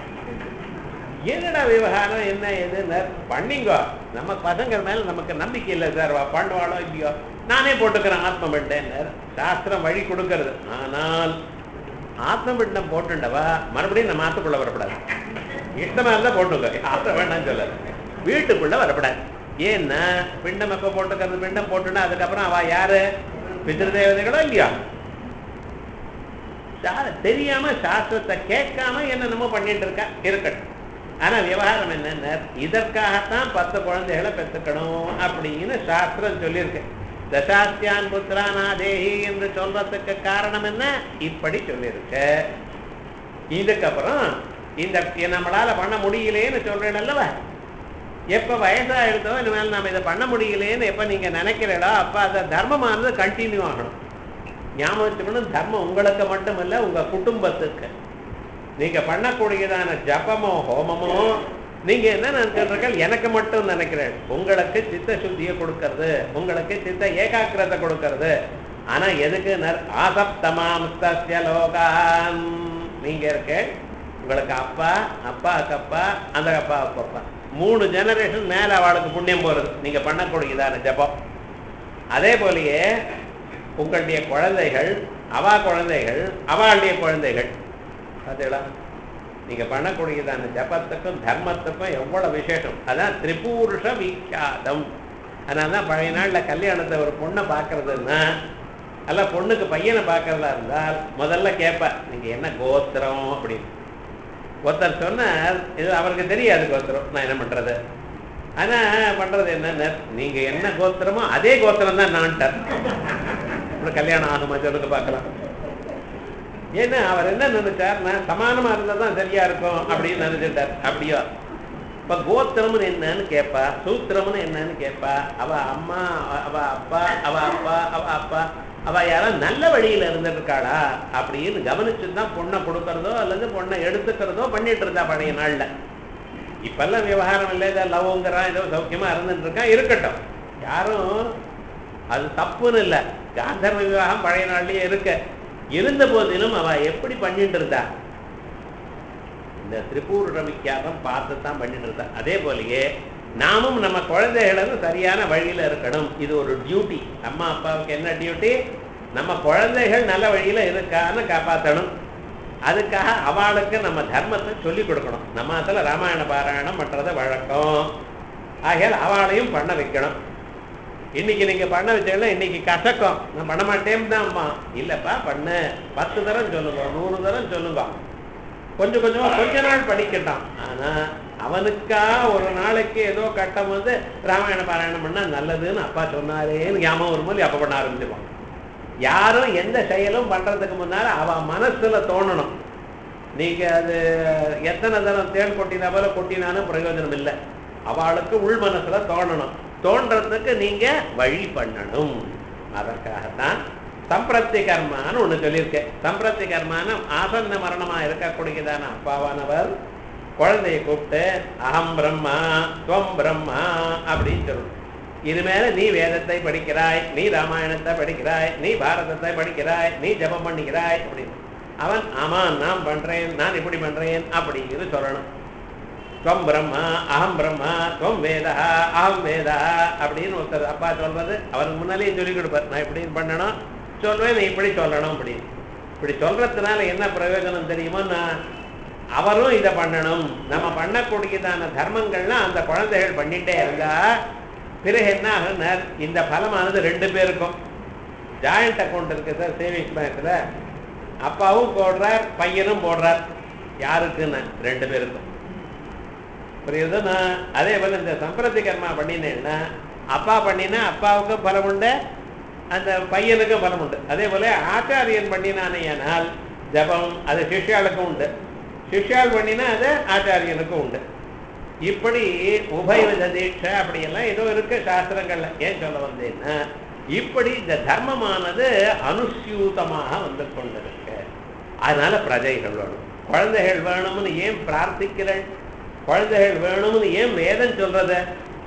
என்னடா விவகாரம் என்ன எதுன்னு பண்ணிங்கோ நம்ம பசங்க மேல நமக்கு நம்பிக்கை இல்லை சார் வா பண்ணுவாளோ இல்லையோ நானே போட்டுக்கிறேன் ஆத்ம பிண்டேன்னர் சாஸ்திரம் வழி கொடுக்கறது ஆனால் ஆத்ம பிண்டம் போட்டுண்டவா மறுபடியும் நம்ம ஆத்துக்குள்ள வரக்கூடாது இஷ்டமா இருந்தா போட்டுக்க ஆத்த வேண்டாம்னு சொல்லாது வீட்டுக்குள்ள வரக்கூடாது ஏன்னா பிண்டம் எப்ப போட்டுக்கிறது பிண்டம் போட்டுனா அதுக்கப்புறம் அவ யாரு பிதிரு தேவதைகளோ இல்லையா சா- தெரியாம சாஸ்திரத்தை கேட்காம என்னென்னமோ பண்ணிட்டு இருக்கா இருக்கட்டும் ஆனா விவகாரம் என்னன்னா இதற்காகத்தான் பத்து குழந்தைகளை பெற்றுக்கணும் அப்படின்னு சாஸ்திரம் சொல்லியிருக்கு தசாஸ்தியான் புத்திரானாதேஹி என்று சொல்றதுக்கு காரணம் என்ன இப்படி சொல்லியிருக்கு இதுக்கப்புறம் இந்த நம்மளால பண்ண முடியலேன்னு சொல்றேன் அல்லவா எப்ப வயசாயிடுதோ இனிமேல் நாம இதை பண்ண முடியலேன்னு எப்ப நீங்க நினைக்கிறீங்களோ அப்ப அந்த தர்மமானது கண்டினியூ ஆகணும் ஞாபகம் வச்சுக்கணும் தர்மம் உங்களுக்கு மட்டுமல்ல உங்க குடும்பத்துக்கு நீங்க பண்ணக்கூடியதான ஜபமோ ஹோமமோ நீங்க என்ன நினைக்கிறீர்கள் எனக்கு மட்டும் நினைக்கிறேன் உங்களுக்கு சித்த சுத்தியை கொடுக்கறது உங்களுக்கு சித்த ஏகாக்கிரத்தை கொடுக்கறது ஆனா எதுக்கு நர் ஆசப்தமாம் தஸ்ய லோகான் நீங்க இருக்க உங்களுக்கு அப்பா அப்பாவுக்கு அப்பா அந்த அப்பாவுக்கு அப்பா மூணு ஜெனரேஷன் மேல அவளுக்கு புண்ணியம் போறது நீங்க பண்ணக்கூடியதான ஜபம் அதே போலயே உங்களுடைய குழந்தைகள் அவா குழந்தைகள் அவளுடைய குழந்தைகள் பார்த்தீங்களா நீங்க பண்ணக்கூடியதான ஜபத்துக்கும் தர்மத்துக்கும் எவ்வளவு விசேஷம் அதான் திரிபூருஷ விக்யாதம் அதனால தான் பழைய நாள்ல கல்யாணத்தை ஒரு பொண்ணை பார்க்கறதுன்னா அல்ல பொண்ணுக்கு பையனை பார்க்கறதா இருந்தால் முதல்ல கேட்பா நீங்க என்ன கோத்திரம் அப்படின்னு ஒருத்தர் சொன்னார் இது அவருக்கு தெரியாது கோத்திரம் நான் என்ன பண்றது ஆனா பண்றது என்னன்னா நீங்க என்ன கோத்திரமோ அதே கோத்திரம் தான் நான்ட்டார் அப்புறம் கல்யாணம் ஆகுமா சொல்லுங்க பார்க்கலாம் ஏன்னா அவர் என்ன நினைச்சார் நான் சமானமா இருந்தா தான் சரியா இருக்கும் அப்படின்னு நினைச்சிட்டார் அப்படியா இப்ப கோத்திரம்னு என்னன்னு கேட்பா சூத்திரம்னு என்னன்னு கேட்பா அவ அம்மா அவ அப்பா அவ அப்பா அவ அப்பா அவ யாரும் நல்ல வழியில இருந்திருக்காளா அப்படின்னு கவனிச்சு தான் பொண்ணை கொடுக்கறதோ அல்லது பொண்ணை எடுத்துக்கிறதோ பண்ணிட்டு இருந்தா பழைய நாள்ல இப்பெல்லாம் விவகாரம் இல்லை ஏதோ லவ்ங்கிறான் ஏதோ சௌக்கியமா இருந்துட்டு இருக்கான் இருக்கட்டும் யாரும் அது தப்புன்னு இல்லை காந்தர்வ விவாகம் பழைய நாள்லயே இருக்க இருந்த போதிலும் அவ எப்படி பண்ணிட்டு இருந்தா இந்த திரிபூர் ரவிக்காகம் பார்த்து தான் பண்ணிட்டு இருந்தா அதே போலயே நாமும் நம்ம குழந்தைகளும் சரியான வழியில இருக்கணும் இது ஒரு டியூட்டி அம்மா அப்பாவுக்கு என்ன டியூட்டி நம்ம குழந்தைகள் நல்ல வழியில இருக்கான்னு காப்பாற்றணும் அதுக்காக அவளுக்கு நம்ம தர்மத்தை சொல்லி கொடுக்கணும் நம்ம அதுல ராமாயண பாராயணம் பண்றது வழக்கம் ஆகையால் அவளையும் பண்ண வைக்கணும் இன்னைக்கு நீங்க பண்ண வச்சீங்கன்னா இன்னைக்கு கசக்கம் நான் பண்ண மாட்டேன் தான் அம்மா இல்லப்பா பண்ணு பத்து தரம் சொல்லுங்க நூறு தரம் சொல்லுங்க கொஞ்சம் கொஞ்சமா கொஞ்ச நாள் படிக்கட்டான் ஆனா அவனுக்கா ஒரு நாளைக்கு ஏதோ கட்டம் வந்து ராமாயண பாராயணம் பண்ணா நல்லதுன்னு அப்பா சொன்னாரேன்னு ஞாபகம் வரும்போது அப்ப பண்ண ஆரம்பிச்சுப்பான் யாரும் எந்த செயலும் பண்றதுக்கு முன்னால அவ மனசுல தோணணும் நீங்க அது எத்தனை தரம் தேன் கொட்டினா போல கொட்டினாலும் பிரயோஜனம் இல்லை அவளுக்கு உள் மனசுல தோணணும் தோன்றதுக்கு நீங்க வழி பண்ணணும் அதற்காகத்தான் சம்பிரத்தி கர்மான்னு ஒண்ணு சொல்லியிருக்கேன் சம்பிரத்தி கர்மான ஆசன்ன மரணமா இருக்கக்கூடியதான அப்பாவானவர் குழந்தையை கூப்பிட்டு அகம் பிரம்மா துவம் பிரம்மா அப்படின்னு சொல்லணும் இனிமேல நீ வேதத்தை படிக்கிறாய் நீ ராமாயணத்தை படிக்கிறாய் நீ பாரதத்தை படிக்கிறாய் நீ ஜபம் பண்ணிக்கிறாய் அப்படின்னு அவன் ஆமா நான் பண்றேன் நான் இப்படி பண்றேன் அப்படின்னு சொல்லணும் துவம் பிரம்மா அகம் பிரம்மா துவம் வேதா அகம் வேதா அப்படின்னு ஒருத்தர் அப்பா சொல்றது அவருக்கு முன்னாலேயே சொல்லி கொடுப்பார் நான் இப்படி பண்ணணும் சொல்வேன் நீ இப்படி சொல்லணும் அப்படின்னு இப்படி சொல்றதுனால என்ன பிரயோஜனம் தெரியுமோ நான் அவரும் இதை பண்ணணும் நம்ம பண்ணக்கூடியதான தர்மங்கள்லாம் அந்த குழந்தைகள் பண்ணிட்டே இருந்தா பிறகு என்ன ஆகுன்னா இந்த பலமானது ரெண்டு பேருக்கும் ஜாயிண்ட் அக்கௌண்ட் இருக்கு சார் சேவிங்ஸ் பேங்க்ல அப்பாவும் போடுறார் பையனும் போடுறார் யாருக்குன்னு ரெண்டு பேருக்கும் புரியுதுன்னா அதே போல இந்த சம்பிரத்தி கர்மா பண்ணினேன்னா அப்பா பண்ணினா அப்பாவுக்கும் பலம் உண்டு அந்த பையனுக்கும் பலம் உண்டு அதே போல ஆச்சாரியன் பண்ணினானேயானால் ஜபம் அது சிஷ்யாளுக்கும் உண்டு சிஷ்யால் பண்ணினா அது ஆச்சாரியனுக்கும் உண்டு இப்படி உபயவித தீட்சை அப்படியெல்லாம் ஏதோ இருக்கு சாஸ்திரங்கள்ல ஏன் சொல்ல வந்தேன்னா இப்படி இந்த தர்மமானது அனுசியூதமாக வந்து கொண்டிருக்கு அதனால பிரஜைகள் வேணும் குழந்தைகள் வேணும்னு ஏன் பிரார்த்திக்கிறேன் குழந்தைகள் வேணும்னு ஏன் வேதம் சொல்றது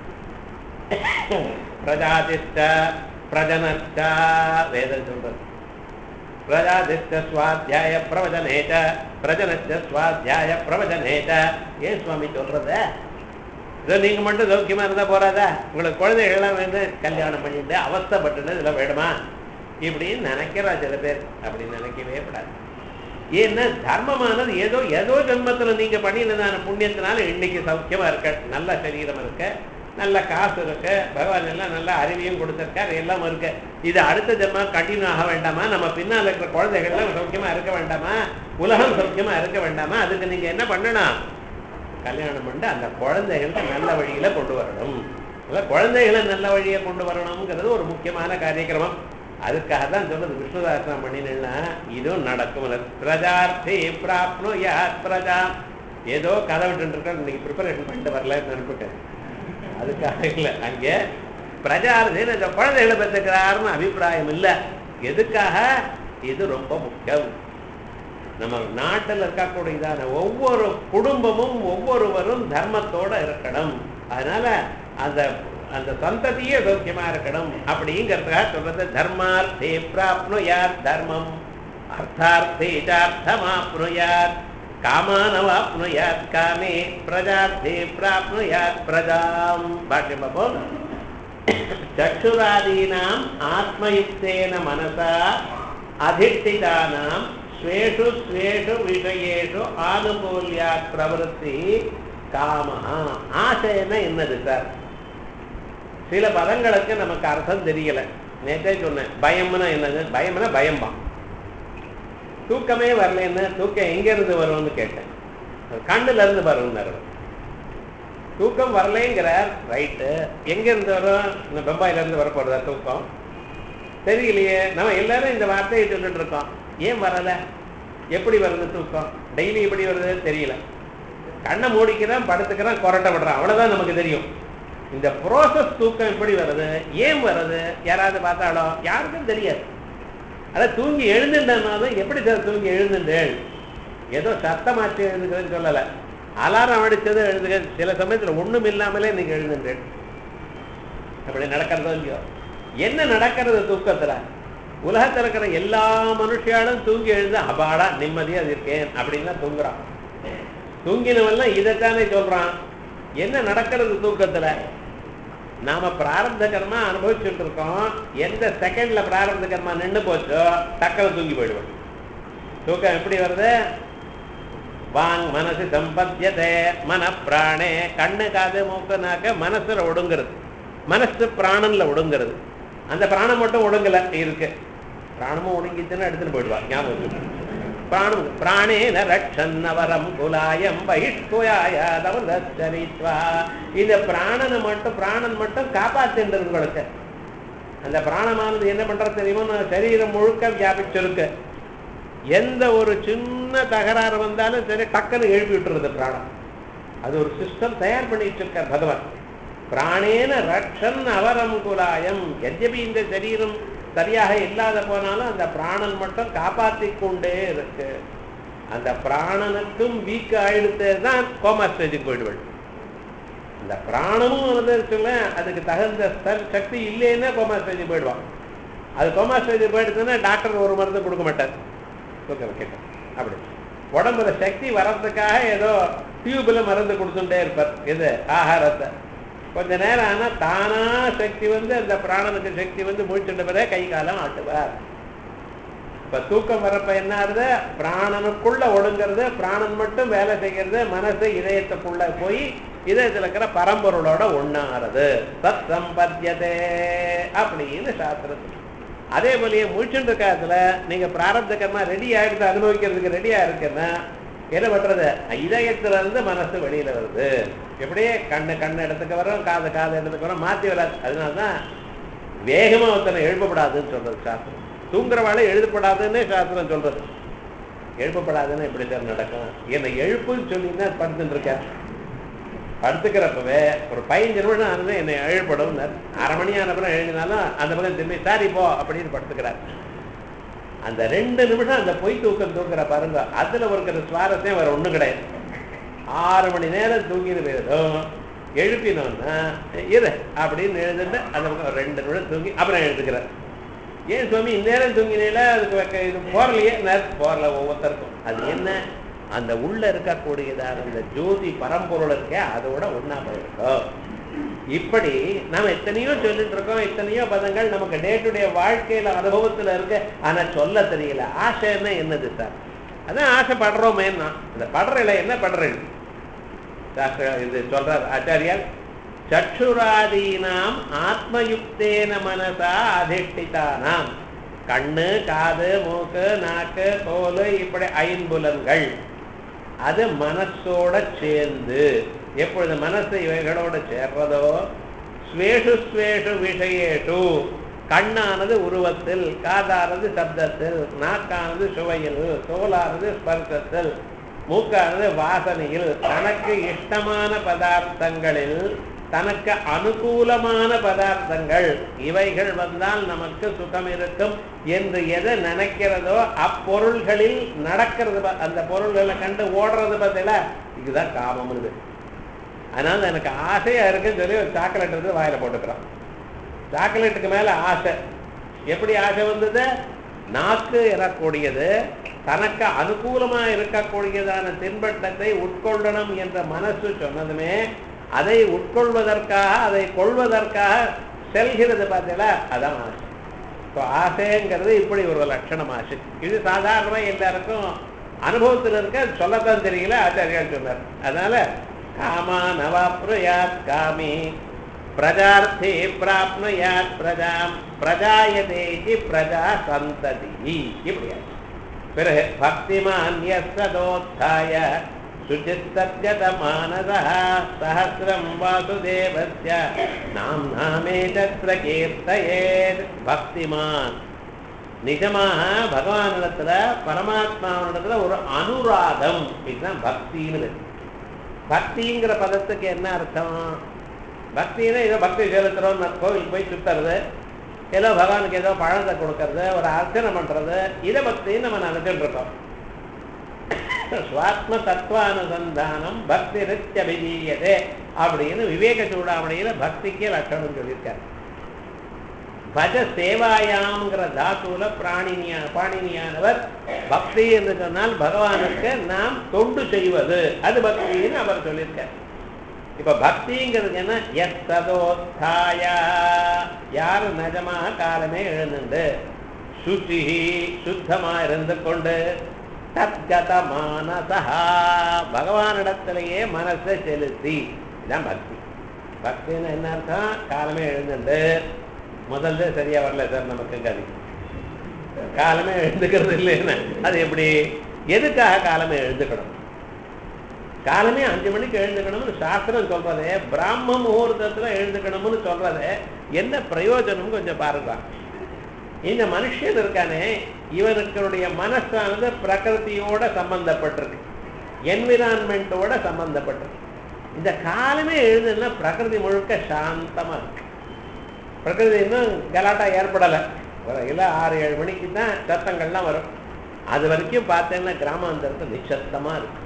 பிரஜாதிஷ்ட பிரஜனஷ்ட வேதம் சொல்றது பிரஜாதிஷ்ட சுவாத்தியாய பிரவச்சனேச்ச பிரஜனச்ச சுவாத்தியாய பிரவச்சனேச்ச ஏன் சுவாமி சொல்றத இதோ நீங்க மட்டும் சௌக்கியமா இருந்தா போறாதா உங்களுக்கு குழந்தைகள்லாம் வந்து கல்யாணம் பண்ணிட்டு அவஸ்தைப்பட்டுட்டு இதெல்லாம் வேணுமா இப்படின்னு நினைக்கிறா சில பேர் அப்படி நினைக்கவே கூடாது ஏன்னா தர்மமானது ஏதோ ஏதோ ஜென்மத்துல நீங்க பண்ணினதான புண்ணியத்தினால இன்னைக்கு சௌக்கியமா இருக்க நல்ல சரீரம் இருக்க நல்ல காசு இருக்கு பகவான் எல்லாம் நல்ல அறிவையும் கொடுத்திருக்காரு எல்லாம் இருக்கு இது அடுத்த ஜென்மா கண்டினியூ ஆக வேண்டாமா நம்ம பின்னால் இருக்கிற குழந்தைகள்லாம் சௌக்கியமா இருக்க வேண்டாமா உலகம் சௌக்கியமா இருக்க வேண்டாமா அதுக்கு நீங்க என்ன பண்ணணும் கல்யாணம் பண்ணிட்டு அந்த குழந்தைகள்ட்ட நல்ல வழியில கொண்டு வரணும் இல்ல குழந்தைகளை நல்ல வழியை கொண்டு வரணுங்கிறது ஒரு முக்கியமான காரியக்கிரமம் அதுக்காக தான் சொல்றது விஷ்ணுதாசனம் பண்ணினா இதுவும் நடக்கும் பிரஜார்த்தி பிராப்னு யாத் பிரஜா ஏதோ கதை விட்டு இருக்கேன் இன்னைக்கு ப்ரிப்பரேஷன் பண்ணிட்டு வரலன்னு நினைப்பிட்டேன் அதுக்காக இல்லை அங்கே பிரஜார்த்தின்னு இந்த குழந்தைகளை பெற்றுக்கிறாருன்னு அபிப்பிராயம் இல்லை எதுக்காக இது ரொம்ப முக்கியம் நம்ம நாட்டில் இருக்கக்கூடியதான ஒவ்வொரு குடும்பமும் ஒவ்வொருவரும் தர்மத்தோட இருக்கணும் அதனால அந்த அந்த சந்ததியே சௌக்கியமா இருக்கணும் அப்படிங்கிறதுக்காக சொல்றது தர்மார்த்தே பிராப்னுயாத் தர்மம் அர்த்தார்த்தே சார்த்தமாப்னுயாத் காமானவாப்னுயாத் காமே பிரஜார்த்தே பிராப்னுயாத் பிரஜாம் பாஷ்யம் பார்ப்போம் चक्षुरादीनाम् आत्मयुक्तेन मनसा अधिष्ठितानां स्वेषु स्वेषु विषयेषु ஆனுகூல்யாத் பிரவருத்தி காமஹ ஆசைன்னா என்னது சார் சில பதங்களுக்கு நமக்கு அர்த்தம் தெரியல நேற்றே சொன்னேன் பயம்னா என்னது பயம்னா பயம்பான் தூக்கமே வரலன்னு தூக்கம் எங்கேருந்து வரும்னு கேட்டேன் கண்ணுல இருந்து வரும்னாரு தூக்கம் வரலைங்கிறார் ரைட்டு எங்கேருந்து வரும் இந்த பம்பாயிலேருந்து வரப்போறதா தூக்கம் தெரியலையே நம்ம எல்லாரும் இந்த வார்த்தையை சொல்லிட்டு இருக்கோம் ஏன் வரலை எப்படி வருது தூக்கம் டெய்லி எப்படி வருது தெரியல கண்ணை மூடிக்கிறான் படுத்துக்கிறான் கொரட்டை விடுறான் அவ்வளோதான் நமக்கு தெரியும் இந்த ப்ரோசஸ் தூக்கம் எப்படி வருது ஏன் வருது யாராவது பார்த்தாலோ யாருக்கும் தெரியாது அதான் தூங்கி எழுந்துட்டனாலும் எப்படி சார் தூங்கி எழுந்துட்டேன் ஏதோ சத்தமாச்சு எழுதுகிறேன்னு சொல்லலை அலாரம் அடிச்சது எழுதுக சில சமயத்தில் ஒண்ணும் இல்லாமலே நீங்க எழுதுன்றேன் அப்படி நடக்கிறதோ இல்லையோ என்ன நடக்கிறது தூக்கத்துல உலகத்தில் இருக்கிற எல்லா மனுஷியாலும் தூங்கி எழுந்து அபாடா நிம்மதியா இருக்கேன் அப்படின்னு தான் தூங்குறான் தூங்கினவெல்லாம் இதைத்தானே சொல்றான் என்ன நடக்கிறது தூக்கத்துல நாம பிராரப்த கர்மா அனுபவிச்சுட்டு இருக்கோம் எந்த செகண்ட்ல பிராரப்த கர்மா நின்று போச்சோ டக்குனு தூங்கி போயிடுவோம் தூக்கம் எப்படி வருது வாங் மனசு சம்பத்தியதே மன பிராணே கண்ணு காது மூக்கு நாக்க மனசுல ஒடுங்கிறது மனசு பிராணன்ல ஒடுங்கிறது அந்த பிராணம் மட்டும் ஒடுங்கல இருக்கு பிராணமும் ஒடுங்கிச்சுன்னா எடுத்துட்டு போயிடுவா ஞாபகம் வச்சுக்கோ. பிராணம் பிராணேன ரட்சன்னவரம் குலாயம் பகிஷ்குயாயாதவதரித்வா இந்த பிராணனை மட்டும் பிராணன் மட்டும் காப்பாத்துன்றது உங்களுக்கு அந்த பிராணமானது என்ன பண்றது தெரியுமோ சரீரம் முழுக்க வியாபிச்சிருக்கு எந்த ஒரு சின்ன தகராறு வந்தாலும் சரி டக்குன்னு எழுப்பி விட்டுறது பிராணம் அது ஒரு சிஸ்டம் தயார் பண்ணிட்டு இருக்கார் பகவான் பிராணேன ரக்ஷன் அவரம் குலாயம் எத்யபி இந்த சரீரம் சரியாக இல்லாத போனாலும் அந்த பிராணன் மட்டும் காப்பாற்றிக் கொண்டே இருக்கு அந்த பிராணனுக்கும் வீக் ஆயிடுத்தே தான் கோமா ஸ்டேஜுக்கு போயிடுவேன் அந்த பிராணமும் வந்துருச்சுல அதுக்கு தகுந்த ச- சக்தி இல்லைன்னா கோமா ஸ்டேஜுக்கு போயிடுவான் அது கோமா ஸ்டேஜுக்கு போயிடுச்சுன்னா டாக்டர் ஒரு மருந்து கொடுக்க மாட்டார் தூக்கம் கேட்டேன் அப்படி உடம்புல சக்தி வர்றதுக்காக ஏதோ டியூப்ல மருந்து கொடுத்துட்டே இருப்பார் இது ஆகாரத்தை கொஞ்ச நேரம் ஆனால் தானா சக்தி வந்து அந்த பிராணனுக்கு சக்தி வந்து முடிச்சுட்ட பிறகு கை காலம் ஆட்டுவார் இப்ப தூக்கம் வரப்ப என்ன ஆகுது பிராணனுக்குள்ள ஒடுங்கிறது பிராணன் மட்டும் வேலை செய்கிறது மனசு இதயத்துக்குள்ள போய் இதயத்துல இருக்கிற பரம்பொருளோட ஒண்ணாகிறது சத் சம்பத்தியதே அப்படின்னு சாஸ்திரத்தில் அதே போலயே முழிச்சுட்டு காலத்துல நீங்க பிராரப்த கர்மா ரெடி ஆயிடுது அனுபவிக்கிறதுக்கு ரெடியா இருக்குன்னா என்ன பண்றது இதயத்துல இருந்து மனசு வெளியில வருது எப்படியே கண்ணு கண்ணு இடத்துக்கு வரும் காது காது இடத்துக்கு வரும் மாத்தி வராது அதனாலதான் வேகமா ஒருத்தனை எழுப்பப்படாதுன்னு சொல்றது சாஸ்திரம் தூங்குறவாளை எழுதப்படாதுன்னு சாஸ்திரம் சொல்றது எழுப்பப்படாதுன்னு எப்படி சார் நடக்கும் என்னை எழுப்புன்னு சொல்லிங்கன்னா படுத்துட்டு இருக்கேன் படுத்துக்கிறப்பவே ஒரு பதினஞ்சு நிமிடம் ஆனது என்னை எழுப்படும் அரை மணி ஆனப்புறம் எழுதினாலும் அந்த பக்கம் திரும்பி சாரி போ அப்படின்னு படுத்துக்கிறார் அந்த ரெண்டு நிமிஷம் அந்த பொய் தூக்கம் தூங்குற பாருங்க அதுல ஒரு சுவாரஸ்யம் வேற ஒண்ணும் கிடையாது ஆறு மணி நேரம் தூங்கின போதும் எழுப்பினோன்னா இரு அப்படின்னு எழுதுட்டு அந்த பக்கம் ஒரு ரெண்டு நிமிடம் தூங்கி அப்புறம் எழுதுக்கிறார் ஏன் சுவாமி இந்நேரம் தூங்கினீங்களா அதுக்கு வைக்க இது போறலையே நேரம் போறல ஒவ்வொருத்தருக்கும் அது என்ன அந்த உள்ள இருக்கக்கூடியதான அந்த ஜோதி பரம்பொருள் இருக்கே அதோட ஒண்ணா போயிருக்கோம் இப்படி நாம எத்தனையோ சொல்லிட்டு இருக்கோம் எத்தனையோ பதங்கள் நமக்கு டே டு டே வாழ்க்கையில அனுபவத்துல இருக்கு ஆனா சொல்ல தெரியல ஆசைன்னா என்னது சார் அதான் ஆசைப்படுறோமேன்னா இந்த படுறல என்ன படுறேன் சாஸ்திர இது சொல்றார் ஆச்சாரியார் சற்றுராதீனாம் ஆத்மயுக்தேன மனசா அதிஷ்டிதானாம் கண்ணு காது மூக்கு நாக்கு தோல் இப்படி ஐம்புலன்கள் அது மனசோட சேர்ந்து எப்பொழுது மனசு இவைகளோட சேர்றதோ ஸ்வேஷு ஸ்வேஷு விஷயேஷு கண்ணானது உருவத்தில் காதானது சப்தத்தில் நாக்கானது சுவையில் தோலானது ஸ்பர்சத்தில் மூக்கானது வாசனையில் தனக்கு இஷ்டமான பதார்த்தங்களில் தனக்கு அனுகூலமான பதார்த்தங்கள் இவைகள் வந்தால் நமக்கு சுகம் இருக்கும் என்று எதை நினைக்கிறதோ அப்பொருள்களில் நடக்கிறது பா- அந்த பொருள்களை கண்டு ஓடுறது பார்த்தீங்களா இதுதான் காமம் இது அதனால எனக்கு ஆசையா இருக்குன்னு சொல்லி ஒரு சாக்லேட் எடுத்து வாயில போட்டுக்கிறான் சாக்லேட்டுக்கு மேல ஆசை எப்படி ஆசை வந்தது நாக்கு எனக்கூடியது தனக்கு அனுகூலமா இருக்கக்கூடியதான தின்பட்டத்தை உட்கொள்ளணும் என்ற மனசு சொன்னதுமே அதை உட்கொள்வதற்காக அதை கொள்வதற்காக செல்கிறது பார்த்தீங்களா அதான் ஆசை இப்போ ஆசைங்கிறது இப்படி ஒரு லட்சணம் ஆசை இது சாதாரணமாக எல்லாருக்கும் அனுபவத்தில் இருக்க சொல்லத்தான் தெரியல ஆச்சாரியால் சொன்னார் அதனால காமா நவாப்னுயாத் காமி பிரஜார்த்தே பிராப்னுயாத் பிரஜாம் பிரஜாயதேதி பிரஜா சந்ததி இப்படியாச்சு பிறகு பக்திமான்ய சதோத்தாய சுச்சித்தத்யத மானதா சஹசிரம் வாசுதேவஸ்ய நாம் நாமே தத்ர கீர்த்தயேத் பக்திமான் நிஜமாக பகவானிடத்துல பரமாத்மாவிடத்துல ஒரு அனுராகம் இதுதான் பக்தின்னு பேரு. பக்திங்கிற பதத்துக்கு என்ன அர்த்தம் பக்தின்னா ஏதோ பக்தி செலுத்துறோம் கோவிலுக்கு போய் சுத்துறது ஏதோ பகவானுக்கு ஏதோ பழத்தை கொடுக்கறது ஒரு அர்ச்சனை பண்றது இதை பக்தின்னு நம்ம நினைச்சுட்டு இருக்கோம் சுவாத்ம தத்துவானுசந்தானம் பக்தி ரித்யபிதீயதே அப்படின்னு விவேக சூடாமணியில பக்திக்கு லட்சணம் சொல்லியிருக்காரு பஜ சேவாயாம்ங்கிற தாத்துல பிராணினியா பாணினியானவர் பக்தி என்று சொன்னால் பகவானுக்கு நாம் தொண்டு செய்வது அது பக்தின்னு அவர் சொல்லியிருக்கார் இப்ப பக்திங்கிறது என்ன எஸ் சதோத்தாயா யாரு நிஜமாக காலமே எழுந்துண்டு சுச்சி சுத்தமா இருந்து கொண்டு தத்கத மானசா பகவானிடத்திலேயே மனசை செலுத்தி இதான் பக்தி பக்தின்னு என்ன அர்த்தம் காலமே எழுந்துண்டு முதல்ல சரியா வரல சார் நமக்கு கதி காலமே எழுந்துக்கிறது இல்லைன்னு அது எப்படி எதுக்காக காலமே எழுந்துக்கணும் காலமே அஞ்சு மணிக்கு எழுந்துக்கணும்னு சாஸ்திரம் சொல்றதே பிராம முகூர்த்தத்துல எழுந்துக்கணும்னு சொல்றதே என்ன பிரயோஜனம் கொஞ்சம் பாருங்க இந்த மனுஷன் இருக்கானே இவனுக்களுடைய மனசானது பிரகிருதியோட சம்பந்தப்பட்டிருக்கு என்விரான்மெண்ட்டோட சம்பந்தப்பட்டிருக்கு இந்த காலமே எழுதுன்னா பிரகிருதி முழுக்க சாந்தமா இருக்கு பிரகிருதி இன்னும் கலாட்டா ஏற்படலை இல்லை ஆறு ஏழு மணிக்கு தான் சத்தங்கள்லாம் வரும் அது வரைக்கும் பார்த்தேன்னா கிராமாந்தரத்தில் நிச்சத்தமா இருக்கு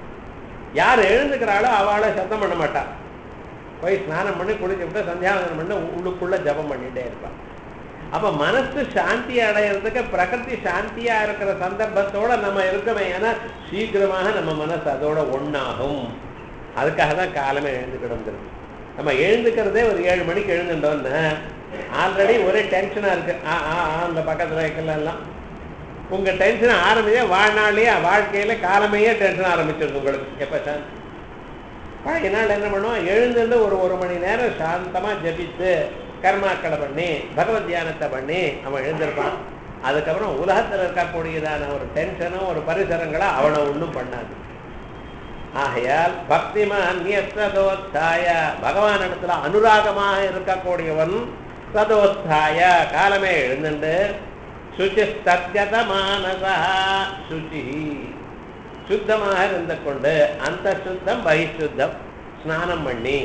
யார் எழுந்துக்கிறாளோ அவளை சத்தம் பண்ண மாட்டா போய் ஸ்நானம் பண்ணி குளிச்சு விட்டு சந்தியாவந்தனம் பண்ணி உள்ளுக்குள்ள ஜபம் பண்ணிட்டே இருப்பான் அப்ப மனசு சாந்தி அடையிறதுக்கு பிரகிருதி சாந்தியா இருக்கிற சந்தர்ப்பத்தோட நம்ம இருக்கவே ஏன்னா சீக்கிரமாக நம்ம மனசு அதோட ஒண்ணாகும் அதுக்காக தான் காலமே எழுந்துக்கணுங்கிறது நம்ம எழுந்துக்கிறதே ஒரு ஏழு மணிக்கு எழுந்துட்டோம்னா ஆல்ரெடி ஒரே டென்ஷனா இருக்கு ஆ ஆ ஆ, அந்த பக்கத்துல வைக்கலாம் எல்லாம் உங்க டென்ஷன் ஆரம்பிச்சா வாழ்நாளையே வாழ்க்கையில காலமையே டென்ஷன் ஆரம்பிச்சிருது உங்களுக்கு எப்ப சாந்தி பழைய நாள் என்ன பண்ணுவோம் எழுந்துட்டு ஒரு ஒரு மணி நேரம் சாந்தமா ஜபித்து கர்மாக்களை பண்ணி பகவத் தியானத்தை பண்ணி அவன் எழுந்திருப்பான் அதுக்கப்புறம் உலகத்துல இருக்கக்கூடியதான ஒரு டென்ஷனும் ஒரு பரிசரங்களை அவனை ஒன்றும் பண்ணாது ஆகையால் பக்திமான் சதோத்தாய பகவான் இடத்துல அனுராகமாக இருக்கக்கூடியவன் சதோத்தாய காலமே எழுந்துண்டு சுச்சி சத்கத மானசா சுச்சி சுத்தமாக இருந்து கொண்டு அந்த சுத்தம் பகிசுத்தம் ஸ்நானம் பண்ணி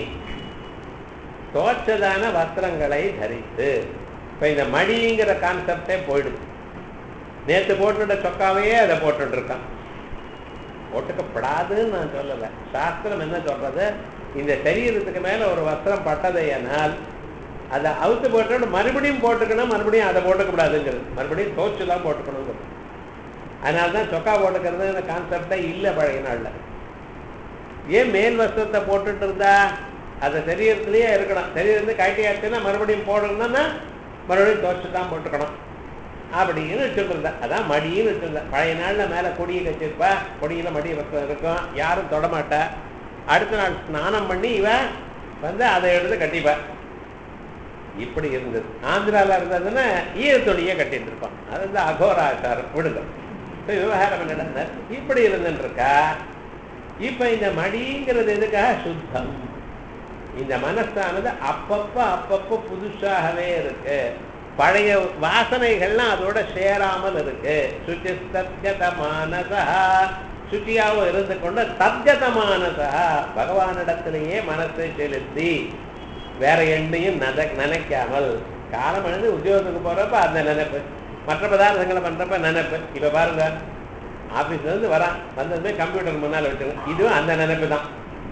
தோற்றதான வஸ்திரங்களை தரித்து இப்ப இந்த மடிங்கிற கான்செப்டே போயிடுது நேத்து போட்டுட்ட சொக்காவையே அதை போட்டுட்டு இருக்கான் போட்டுக்கப்படாதுன்னு நான் சொல்லலை சாஸ்திரம் என்ன சொல்றது இந்த சரீரத்துக்கு மேல ஒரு வஸ்திரம் பட்டதையானால் அதை அவுத்து போட்டு மறுபடியும் போட்டுக்கணும் மறுபடியும் அதை போட்டுக்க கூடாதுங்கிறது மறுபடியும் தோச்சு தான் போட்டுக்கணுங்கிறது அதனால தான் சொக்கா போட்டுக்கிறது இந்த கான்செப்டே இல்லை பழைய நாளில் ஏன் மேல் வஸ்திரத்தை போட்டுட்டு இருந்தா அதை சரீரத்திலேயே இருக்கணும் சரீரத்து கழட்டியாச்சுன்னா மறுபடியும் போடணும்னா மறுபடியும் துவச்சு தான் போட்டுக்கணும் அப்படின்னு வச்சுருந்தா அதான் மடின்னு வச்சுருந்தா பழைய நாளில் மேலே கொடியை வச்சிருப்பா கொடியில் மடி வஸ்திரம் இருக்கும் யாரும் தொடமாட்டா அடுத்த நாள் ஸ்நானம் பண்ணி இவ வந்து அதை எடுத்து கட்டிப்பா இப்படி இருந்தது ஆந்திராவில் இருந்ததுன்னா ஈரத்துணியை கட்டிட்டு இருப்பான் அது வந்து அகோராச்சாரம் விடுங்க இப்போ விவகாரம் நடந்தார் இப்படி இருந்துட்டு இருக்கா இப்போ இந்த மடிங்கிறது எதுக்காக சுத்தம் இந்த மனசானது அப்பப்போ அப்பப்போ புதுசாகவே இருக்கு பழைய வாசனைகள்லாம் அதோட சேராமல் இருக்கு சுச்சி சத்யத மானசா சுச்சியாகவும் இருந்து கொண்டு தத்கத மானசா பகவானிடத்திலேயே மனசை செலுத்தி வேற எண்ணையும் நத நினைக்காமல் காலம் எழுந்து உத்தியோகத்துக்கு போறப்ப அந்த நினைப்பு மற்ற பதார்த்தங்களை பண்றப்ப நினைப்பு இப்ப பாருங்க ஆபீஸ்ல இருந்து வரான் வந்ததுமே கம்ப்யூட்டர் முன்னால் வச்சிருக்கோம் இதுவும் அந்த நினைப்பு தான்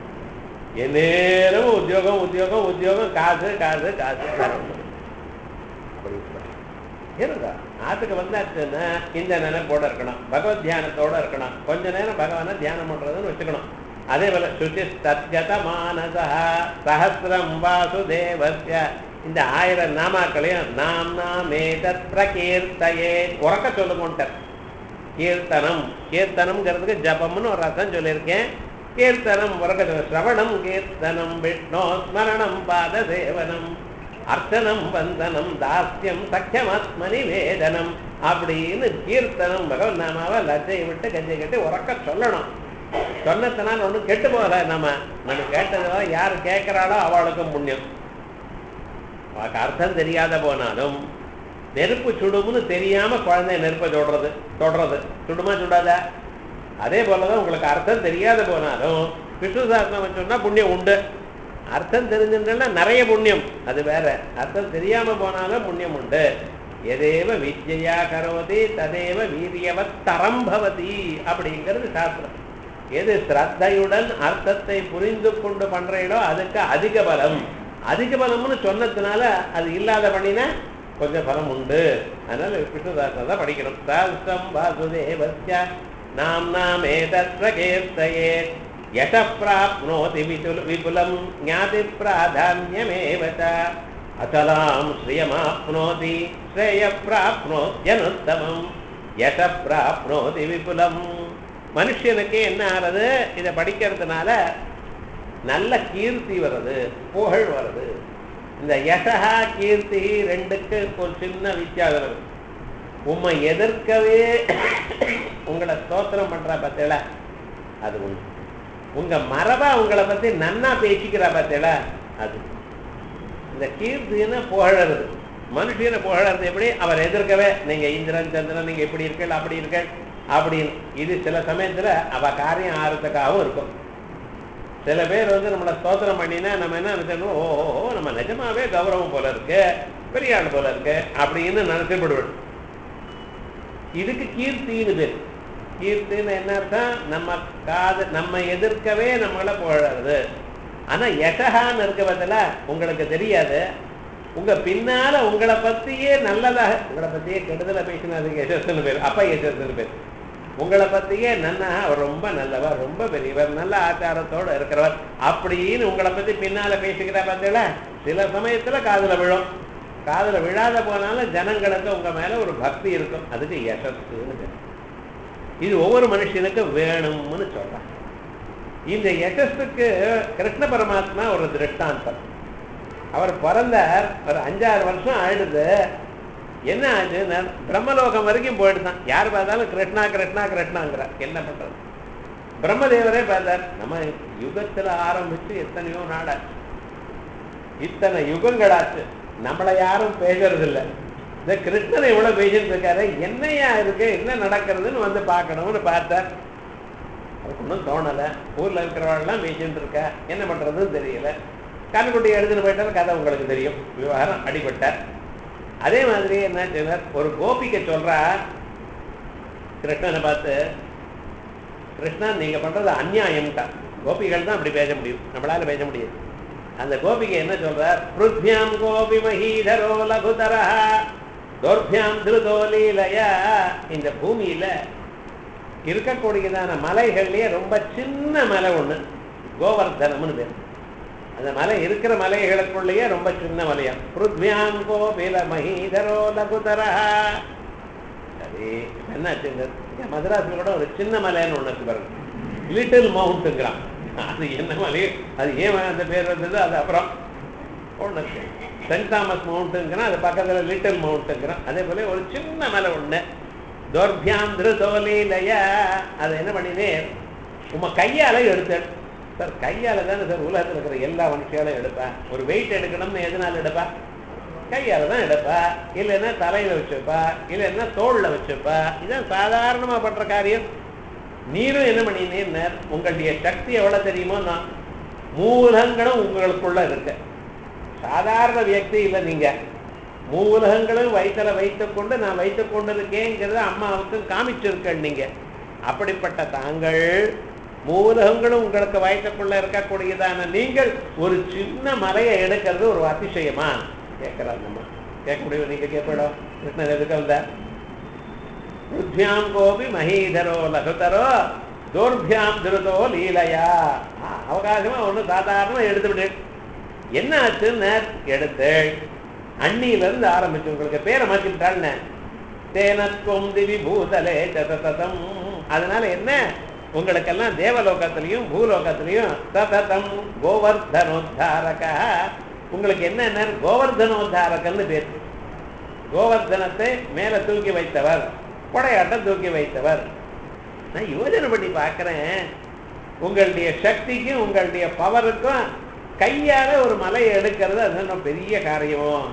எந்நேரமும் உத்தியோகம் உத்தியோகம் உத்தியோகம் காசு காசு காசு அப்படி இருங்க ஆத்துக்கு வந்தாச்சுன்னா இந்த நினைப்போட இருக்கணும் பகவத் தியானத்தோட இருக்கணும் கொஞ்ச நேரம் பகவானை தியானம் பண்றதுன்னு வச்சுக்கணும் அதே போல சுச்சி சத்யத மானசா சஹசிரம் வாசுதேவஸ்ய இந்த ஆயிரம் நாமாக்களையும் நாம் நாமேதத் பிரகீர்த்தையே உறக்க சொல்லுங்கன்ட்டார் கீர்த்தனம் கீர்த்தனம்ங்கிறதுக்கு ஜபம்னு ஒரு அர்த்தம் சொல்லியிருக்கேன் கீர்த்தனம் உறக்க சொல்ல சிரவணம் கீர்த்தனம் விஷ்ணோ ஸ்மரணம் பாத சேவனம் அர்ச்சனம் வந்தனம் தாஸ்யம் சக்கியமாத்ம நிவேதனம் அப்படின்னு கீர்த்தனம் பகவன் நாமாவை லஜ்ஜை விட்டு கஞ்சை கட்டி உறக்க சொல்லணும் சொன்னதுனால ஒன்றும் கெட்டு போகல நம்ம நம்ம கேட்டதுனால யார் கேட்குறாளோ அவளுக்கும் புண்ணியம் அவளுக்கு அர்த்தம் தெரியாத போனாலும் நெருப்பு சுடும்னு தெரியாம குழந்தைய நெருப்பை தொடுறது தொடுறது சுடுமா சுடாதா அதே போலதான் உங்களுக்கு அர்த்தம் தெரியாத போனாலும் விஷ்ணு சாஸ்திரம் சொன்னா புண்ணியம் உண்டு அர்த்தம் தெரிஞ்சுட்டா நிறைய புண்ணியம் அது வேற அர்த்தம் தெரியாம போனாலும் புண்ணியம் உண்டு எதேவ வித்யா கரோதி ததேவ வீரியவத் தரம் பவதி அப்படிங்கிறது சாஸ்திரம் எது ஸ்ரத்தையுடன் அர்த்தத்தை புரிந்து கொண்டு பண்றீங்களோ அதுக்கு அதிக பலம் அதிக பலம்னு சொன்னதுனால அது இல்லாத பண்ணினா கொஞ்சம் பலம் உண்டு அதனால விஷ்ணுதாசனை தான் படிக்கணும் சாஸ்திரம் வாசுதேவஸ்ய நாம் நாம் ஏதத் பிரகீர்த்தயே யச பிராப்னோதி விதுல விபுலம் ஞாதி பிராதான்யமேவ ச அச்சலாம் ஸ்ரீயமாப்னோதி ஸ்ரேய பிராப்னோத்யனுத்தமம் யச பிராப்னோதி விபுலம் மனுஷனுக்கு என்ன ஆறது இதை படிக்கிறதுனால நல்ல கீர்த்தி வருது புகழ் வருது இந்த யசகா கீர்த்தி ரெண்டுக்கு ஒரு சின்ன வித்தியாசம் இருக்கு உம்மை எதிர்க்கவே உங்களை ஸ்தோத்திரம் பண்ற பத்தில அது ஒண்ணு உங்க மரபா உங்களை பத்தி நன்னா பேசிக்கிறா பத்தில அது இந்த கீர்த்தின்னு புகழறது மனுஷனை புகழறது எப்படி அவர் எதிர்க்கவே நீங்க இந்திரன் சந்திரன் நீங்க இப்படி இருக்கீங்க அப்படி இருக்கீங்க அப்படின்னு இது சில சமயத்துல அவ காரியம் ஆறுறதுக்காகவும் இருக்கும் சில பேர் வந்து நம்மளை ஸ்தோத்திரம் பண்ணினா நம்ம என்ன நினைச்சோம் ஓ ஓ, ஓ நம்ம நிஜமாவே கௌரவம் போல இருக்கு பெரிய ஆள் போல இருக்கு அப்படின்னு நினைச்சுப்படுவேன் இதுக்கு கீர்த்தின்னு பேர் கீர்த்தின்னு என்ன அர்த்தம் நம்ம காது நம்ம எதிர்க்கவே நம்மளை புகழறது ஆனா யசகான்னு இருக்க பதில உங்களுக்கு தெரியாது உங்க பின்னால உங்களை பத்தியே நல்லதாக உங்களை பத்தியே கெடுதலை பேசினதுக்கு யசஸ்ன்னு பேர் அப்ப யசஸ்ன்னு பேர் உங்களை பத்தியே நன்னா அவர் ரொம்ப நல்லவர் ரொம்ப பெரியவர் நல்ல ஆச்சாரத்தோட இருக்கிறவர் அப்படின்னு உங்களை பத்தி பின்னால பேசிக்கிற பார்த்தீங்களா சில சமயத்துல காதுல விழும் காதுல விழாத போனாலும் ஜனங்களுக்கு உங்க மேல ஒரு பக்தி இருக்கும் அதுக்கு யசஸ்ன்னு பேர் இது ஒவ்வொரு மனுஷனுக்கும் வேணும்னு சொல்றாங்க இந்த யசஸுக்கு கிருஷ்ண பரமாத்மா ஒரு திருஷ்டாந்தம் அவர் பிறந்தார் ஒரு அஞ்சாறு வருஷம் ஆயிடுது என்ன ஆச்சுன்னா பிரம்மலோகம் வரைக்கும் போயிடுதான் யார் பார்த்தாலும் கிருஷ்ணா கிருஷ்ணா கிருஷ்ணாங்கிற என்ன பண்றது பிரம்மதேவரே பார்த்தார் நம்ம யுகத்துல ஆரம்பிச்சு எத்தனையோ நாடாச்சு இத்தனை யுகங்களாச்சு நம்மளை யாரும் பேசுறது இல்ல இந்த கிருஷ்ணனை இவ்வளவு பேசிட்டு இருக்காரு என்னையா இருக்கு என்ன நடக்கிறதுன்னு வந்து பார்க்கணும்னு பார்த்தார் அவருக்கு ஒன்றும் தோணலை ஊர்ல இருக்கிறவாள்லாம் பேசிட்டு இருக்கா என்ன பண்றதுன்னு தெரியல கண்ணுக்குட்டி எடுத்துட்டு போயிட்டாலும் கதை உங்களுக்கு தெரியும் விவகாரம் அடிபட்டார் அதே மாதிரி என்ன செய்வார் ஒரு கோபிக்கை சொல்றா கிருஷ்ணனை பார்த்து கிருஷ்ணா நீங்க பண்றது அநியாயம்ட்டா கோபிகள் தான் அப்படி பேச முடியும் நம்மளால பேச முடியாது அந்த கோபிகை என்ன சொல்றார் பிருத்யாம் கோபி மகீதரோ லகுதரா தோர்பியாம் திருதோ லீலையா இந்த பூமியில இருக்கக்கூடியதான மலைகள்லயே ரொம்ப சின்ன மலை ஒண்ணு கோவர்தனம்னு பேர் அந்த மலை இருக்கிற மலைகளுக்குள்ளேயே ரொம்ப சின்ன மலையா பிருத்வியாம் கோபில மகீதரோ லகுதரா சரி இப்ப என்னாச்சு இந்த இங்க மதராஸ்ல கூட ஒரு சின்ன மலைன்னு ஒண்ணு இருக்கு பாருங்க லிட்டில் மவுண்ட்டுங்கிறான் அது என்ன மலை அது ஏன் அந்த பேர் வந்தது அது அப்புறம் ஒண்ணு இருக்கு சென்ட் தாமஸ் மவுண்ட்டுங்கிறான் அது பக்கத்துல லிட்டில் மவுண்ட்டுங்கிறான் அதே போல ஒரு சின்ன மலை ஒண்ணு தோர்பியாம் திருதோலிலய அதை என்ன பண்ணினேன் உம்ம கையால எடுத்தேன் சார் கையால தானே சார் உலகத்தில் இருக்கிற எல்லா மனுஷியாலும் எடுப்பேன் ஒரு வெயிட் எடுக்கணும்னு எதனால எடுப்பா கையால தான் எடுப்பா இல்லைன்னா தலையில வச்சுப்பா இல்லைன்னா தோல்ல வச்சுப்பா இதான் சாதாரணமா பண்ற காரியம் நீரும் என்ன பண்ணினீர் உங்களுடைய சக்தி எவ்வளவு தெரியுமோ நான் மூலங்களும் உங்களுக்குள்ள இருக்கு சாதாரண வியக்தி இல்லை நீங்க மூலகங்களும் வயிற்றுல வைத்துக்கொண்டு நான் வைத்துக் கொண்டிருக்கேங்கிறத அம்மாவுக்கு காமிச்சிருக்கேன் நீங்க அப்படிப்பட்ட தாங்கள் மூலகங்களும் உங்களுக்கு வயிற்றுக்குள்ள இருக்கக்கூடியதான நீங்கள் ஒரு சின்ன மலையை எடுக்கிறது ஒரு அதிசயமா கேட்கிறாங்க அம்மா கேட்க முடியும் நீங்க கேட்படும் கிருஷ்ணன் எதுக்கு வந்த புத்தியாம் கோபி மகீதரோ லகுதரோ தோர்பியாம் திருதோ லீலையா ஆ, அவகாசமா ஒண்ணு சாதாரணமா எடுத்துவிடு என்ன ஆச்சுன்னு எடுத்து அண்ணியில இருந்து ஆரம்பிச்சு உங்களுக்கு பேரை மாத்திட்டாள்னு தேனத்வம் திவி பூதலே சததம் அதனால என்ன உங்களுக்கெல்லாம் தேவலோகத்திலையும் பூலோகத்திலையும் சததம் கோவர்தனோத்தாரக உங்களுக்கு என்ன என்ன கோவர்தனோத்தாரகன்னு பேர் கோவர்தனத்தை மேல தூக்கி வைத்தவர் கொடையாட்டம் தூக்கி வைத்தவர் நான் யோசனை பண்ணி பார்க்கிறேன் உங்களுடைய சக்திக்கும் உங்களுடைய பவருக்கும் கையால ஒரு மலையை எடுக்கிறது அது என்ன பெரிய காரியம்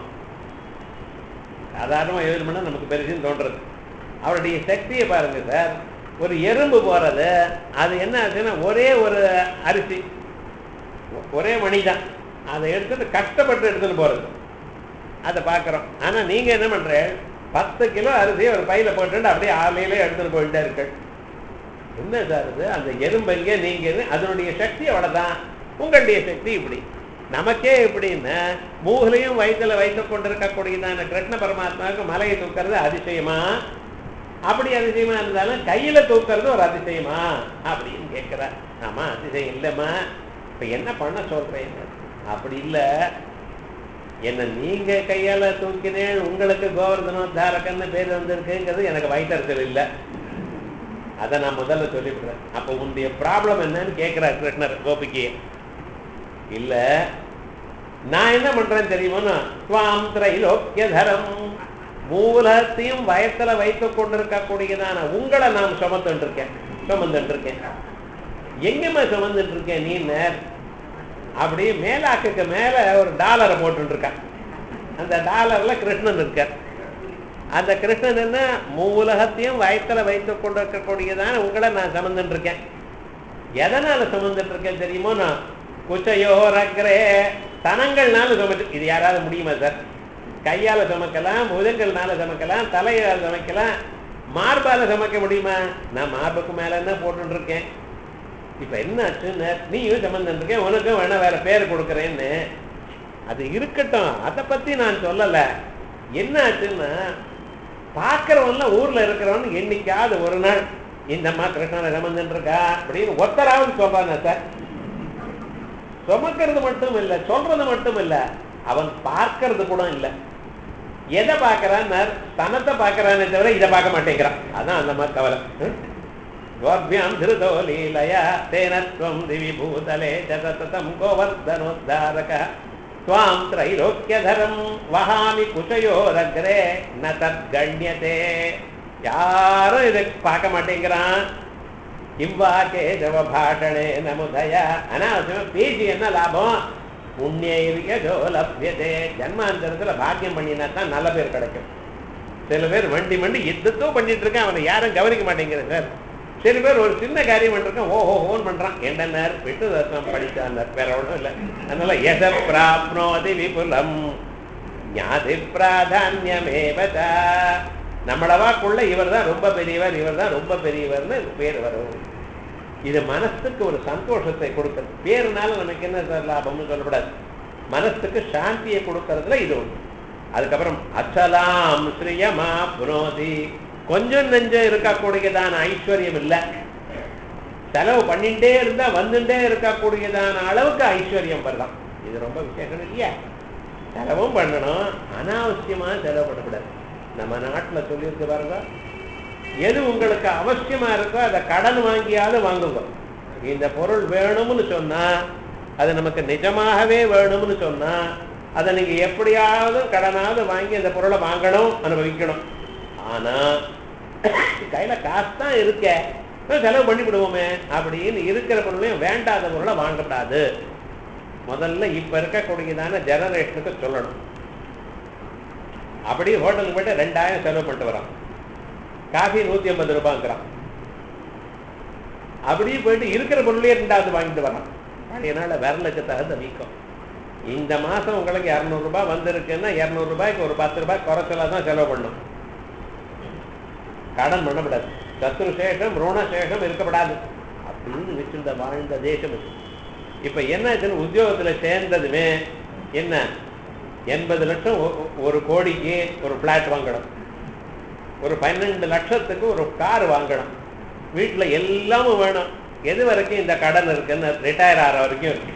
சாதாரணமாக யோசனை பண்ணா நமக்கு பெருசுன்னு தோன்றது அவருடைய சக்தியை பாருங்க சார் ஒரு எறும்பு போறது அது என்ன ஆச்சுன்னா ஒரே ஒரு அரிசி ஒ- ஒரே மணி தான் அதை எடுத்துட்டு கஷ்டப்பட்டு எடுத்துட்டு போறது அதை பார்க்குறோம் ஆனா நீங்க என்ன பண்ற பத்து கிலோ அரிசியை ஒரு பையில போட்டுட்டு அப்படியே ஆலையில எடுத்துட்டு போயிட்டே இருக்கு என்ன சார் இது அந்த எறும்பெங்க நீங்க இது, அதனுடைய சக்தி அவ்வளவுதான் உங்களுடைய சக்தி இப்படி நமக்கே எப்படின்னா மூகலையும் வயிற்றுல வைத்துக் கொண்டிருக்கக்கூடியதான கிருஷ்ண பரமாத்மாவுக்கு மலையை தூக்கிறது அதிசயமா அப்படி அதிசயமா இருந்தாலும் கையில தூக்கிறது ஒரு அதிசயமா அப்படின்னு கேட்கிறார் ஆமா அதிசயம் இல்லைம்மா இப்ப என்ன பண்ண சொல்றேன் அப்படி இல்லை என்ன நீங்க கையால தூக்கினேன் உங்களுக்கு கோவர்தனோத்தாரகன்னு பேர் வந்திருக்குங்கிறது எனக்கு வயிற்றறிச்சல் இல்லை அதை நான் முதல்ல சொல்லிவிடுறேன் அப்போ உன்னுடைய ப்ராப்ளம் என்னன்னு கேட்கிறார் கிருஷ்ணர் கோபிக்கு இல்ல நான் என்ன பண்றேன் தெரியுமா துவாம் திரைலோக்கியதரம் மூலத்தையும் வயத்துல வைத்துக் கொண்டிருக்கக்கூடியதான உங்களை நான் சுமந்துட்டு இருக்கேன் சுமந்துட்டு இருக்கேன் எங்கம்மா சுமந்துட்டு இருக்கேன் நீ அப்படி மேலாக்குக்கு மேல ஒரு டாலரை போட்டுட்டு இருக்கான் அந்த டாலர்ல கிருஷ்ணன் இருக்கார் அந்த கிருஷ்ணன் என்ன மூலகத்தையும் வயத்துல வைத்துக் கொண்டிருக்கக்கூடியதான உங்களை நான் சுமந்துட்டு இருக்கேன் எதனால சுமந்துட்டு இருக்கேன் தெரியுமோ நான் குச்சையோ ரக்கரே தனங்கள்னால சுமத்து இது யாராவது முடியுமா சார் கையால சுமக்கலாம் முதங்கள்னால சுமக்கலாம் தலையால சுமக்கலாம் மார்பால சுமக்க முடியுமா நான் மார்புக்கு மேல என்ன போட்டுட்டு இருக்கேன் இப்ப என்ன ஆச்சுன்னு நீயும் சம்பந்தம் இருக்கேன் உனக்கும் வேணா வேற பேர் கொடுக்குறேன்னு அது இருக்கட்டும் அதை பத்தி நான் சொல்லல என்ன ஆச்சுன்னா பார்க்கறவன்லாம் ஊர்ல இருக்கிறவன் என்னைக்காவது ஒரு நாள் இந்த அம்மா கிருஷ்ணனை சம்பந்தம் இருக்கா அப்படின்னு ஒத்தராவது சொல்றானே சார் சுமக்கிறது மட்டும் இல்ல சொல்றது மட்டும் இல்ல அவன் பார்க்கறது கூட இல்ல எதை பார்க்கறான் தனத்தை பார்க்கறானே தவிர இதை பார்க்க மாட்டேங்கிறான் அதான் அந்த மாதிரி கவலை ம்? கோபியாம் திருதோ லீலயா தேனத்வம் திவி பூதலே சததம் கோவர்தனோத்தாரக துவாம் திரைலோக்கியதரம் வஹாமி குச்சயோரக்ரே ந தத்கண்யதே யாரும் இதை பார்க்க மாட்டேங்கிறான் இவ்வா கேசவ பாஷணே நமுதய அனாவசியமா பேசி என்ன லாபம் புண்ணியோ லப்யதே ஜன்மாந்தரத்துல பாக்கியம் பண்ணினா தான் நல்ல பேர் கிடைக்கும் சில பேர் வண்டி மண்டி எத்தோ பண்ணிட்டு இருக்கான் அவனை யாரும் கவனிக்க மாட்டேங்கிறது சார் சில பேர் ஒரு சின்ன காரியம் பண்ணிருக்கான் ஓஹோ ஹோன் பண்றான் என்னன்னார் விட்டு தத்துவம் படிச்சார் வேற ஒன்றும் இல்லை அதனால எத பிராப்னோதி விபுலம் ஞாதி பிராதான்யமேவத நம்மளவாக்குள்ள இவர் தான் ரொம்ப பெரியவர் இவர் தான் ரொம்ப பெரியவர்னு பேர் வரும் இது மனசுக்கு ஒரு சந்தோஷத்தை கொடுக்கிறது பேருனால நமக்கு என்ன சார் லாபம்னு சொல்லக்கூடாது மனசுக்கு சாந்தியை கொடுக்கறதுல இது ஒன்று அதுக்கப்புறம் அச்சலாம் ஸ்ரீயமா புனோதி கொஞ்சம் நெஞ்சம் இருக்கக்கூடியதான ஐஸ்வர்யம் இல்லை செலவு பண்ணிட்டே இருந்தா வந்துட்டே இருக்கக்கூடியதான அளவுக்கு ஐஸ்வர்யம் வரலாம் இது ரொம்ப விசேஷம் இல்லையா செலவும் பண்ணணும் அனாவசியமா செலவு பண்ணக்கூடாது நம்ம நாட்டுல சொல்லியிருக்கு பாருங்க எது உங்களுக்கு அவசியமா இருக்கோ அதை கடன் வாங்கியாவது வாங்குங்க இந்த பொருள் வேணும்னு சொன்னா அது நமக்கு நிஜமாகவே வேணும்னு சொன்னா அதை நீங்க எப்படியாவது கடனாவது வாங்கி அந்த பொருளை வாங்கணும் அனுபவிக்கணும் ஆனா கையில காசு தான் இருக்க அஹ் செலவு பண்ணி விடுவோமே அப்படின்னு இருக்கிற பொருளையும் வேண்டாத பொருளை வாங்கக்கூடாது முதல்ல இப்ப இருக்கக்கூடியதான ஜெனரேஷனுக்கு சொல்லணும் அப்படியே ஹோட்டலுக்கு போயிட்டு ரெண்டாயிரம் செலவு பண்ணிட்டு வரான் காஃபி நூத்தி ஐம்பது ரூபாங்கிறான் அப்படியே போயிட்டு இருக்கிற பொருளையே ரெண்டாவது வாங்கிட்டு வரான் பழைய நாள் விரலுக்கு தகுந்த வீக்கம் இந்த மாசம் உங்களுக்கு இரநூறுபா வந்திருக்குன்னா இரநூறு ரூபாய்க்கு ஒரு பத்து ரூபாய் குறைச்சலா தான் செலவு பண்ணும் கடன் பண்ணக்கூடாது சத்ரு சேஷம் ருணசேஷம் இருக்கப்படாது அப்படின்னு வச்சிருந்த வாழ்ந்த தேசம் இது இப்ப என்ன இதுன்னு உத்தியோகத்துல சேர்ந்ததுமே என்ன எண்பது லட்சம் ஒ- ஒ- ஒரு கோடிக்கு ஒரு பிளாட் வாங்கணும் ஒரு பன்னெண்டு லட்சத்துக்கு ஒரு கார் வாங்கணும் வீட்டுல எல்லாமும் வேணும் எது வரைக்கும் இந்த கடன் இருக்குன்னு ரிட்டையர் ஆகிற வரைக்கும் இருக்கு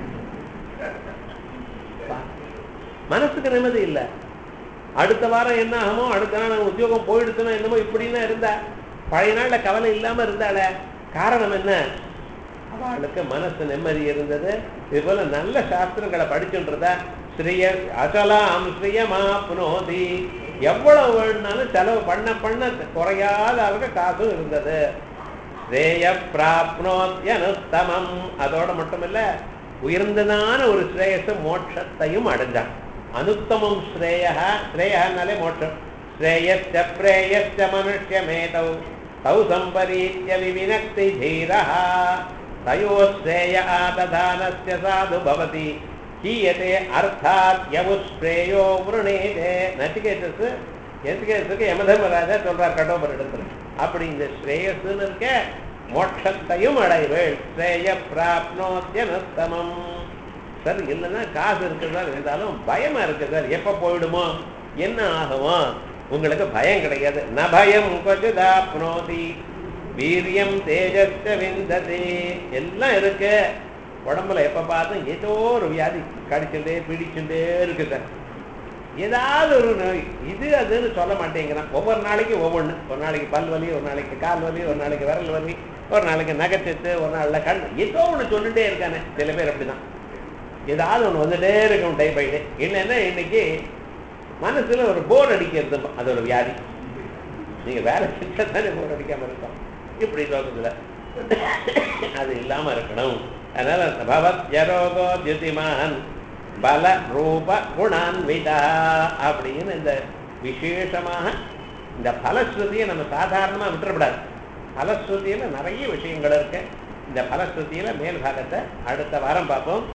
மனசுக்கு நிம்மதி இல்லை அடுத்த வாரம் என்ன ஆகுமோ அடுத்த நாள் உத்தியோகம் போயிடுச்சுன்னா என்னமோ இப்படின்னு இருந்தா பழைய நாள்ல கவலை இல்லாம இருந்தாள காரணம் என்ன அவளுக்கு மனசு நிம்மதி இருந்தது இது போல நல்ல சாஸ்திரங்களை படிச்சுன்றதா ஸ்ரீய அசலாம் ஸ்ரீயமா புனோதி எவ்வளவு வேணும்னாலும் செலவு பண்ண பண்ண குறையாத அளவுக்கு காசும் இருந்தது ஸ்ரேய பிராப்னோத்யனுத்தமம் அதோட மட்டுமில்ல உயர்ந்ததான ஒரு ஸ்ரேயச மோட்சத்தையும் அடைஞ்சான் அனுத்தமம் ஸ்ரேய ஸ்ரேயனாலே மோட்சம் ஸ்ரேயஸ்ய பிரேயஸ்ய மனுஷ்யமேதௌ தௌ சம்பரீத்ய விவினக்தி தீரः தயோ ஸ்ரேய ஆததானஸ்ய சாது பவதி கீயதே அர்த்தாத் யமுஸ்ரேயோ விருணேதே நச்சிகேதஸ் நச்சிகேதஸுக்கு யமதர்மராஜா சொல்றார் கடோபர் இடத்துல அப்படி இந்த ஸ்ரேயஸ்ன்னு இருக்க மோட்சத்தையும் அடைவேள் ஸ்ரேய பிராப்னோத்யனுத்தமம் சார் இல்லைன்னா காசு இருக்கு சார் இருந்தாலும் பயமா இருக்கு சார் எப்ப போயிடுமோ என்ன ஆகுமோ உங்களுக்கு பயம் கிடையாது ந பயம் கொச்சுதாப்னோதி வீரியம் தேஜஸ்ட விந்ததி எல்லாம் இருக்கு உடம்புல எப்ப பார்த்தும் ஏதோ ஒரு வியாதி கடிச்சுட்டே பிடிச்சுட்டே இருக்கு சார் ஏதாவது ஒரு நோய் இது அதுன்னு சொல்ல மாட்டேங்கிறான் ஒவ்வொரு நாளைக்கு ஒவ்வொன்று ஒரு நாளைக்கு பல் வலி ஒரு நாளைக்கு கால் வலி ஒரு நாளைக்கு விரல் வலி ஒரு நாளைக்கு நகைச்சத்து ஒரு நாளில் கண் ஏதோ ஒன்று சொல்லிட்டே இருக்கானே சில பேர் அப்படிதான் ஏதாவது ஒன்று வந்துட்டே இருக்கும் டை பை டே இல்லைன்னா இன்னைக்கு மனசுல ஒரு போர் அடிக்கிறது அது ஒரு வியாதி நீங்க வேலை செஞ்சா தானே போர் அடிக்காம இருக்கும் இப்படி லோகத்துல அது இல்லாம இருக்கணும் அதனால பவத் யரோகோ தியுதிமான் பல ரூப குணான்விதா அப்படின்னு இந்த விசேஷமாக இந்த பலஸ்ருதியை நம்ம சாதாரணமா விட்டுறக்கூடாது பலஸ்ருதியில நிறைய விஷயங்கள் இருக்கு இந்த பலஸ்ருதியில மேல் பாகத்தை அடுத்த வாரம் பார்ப்போம்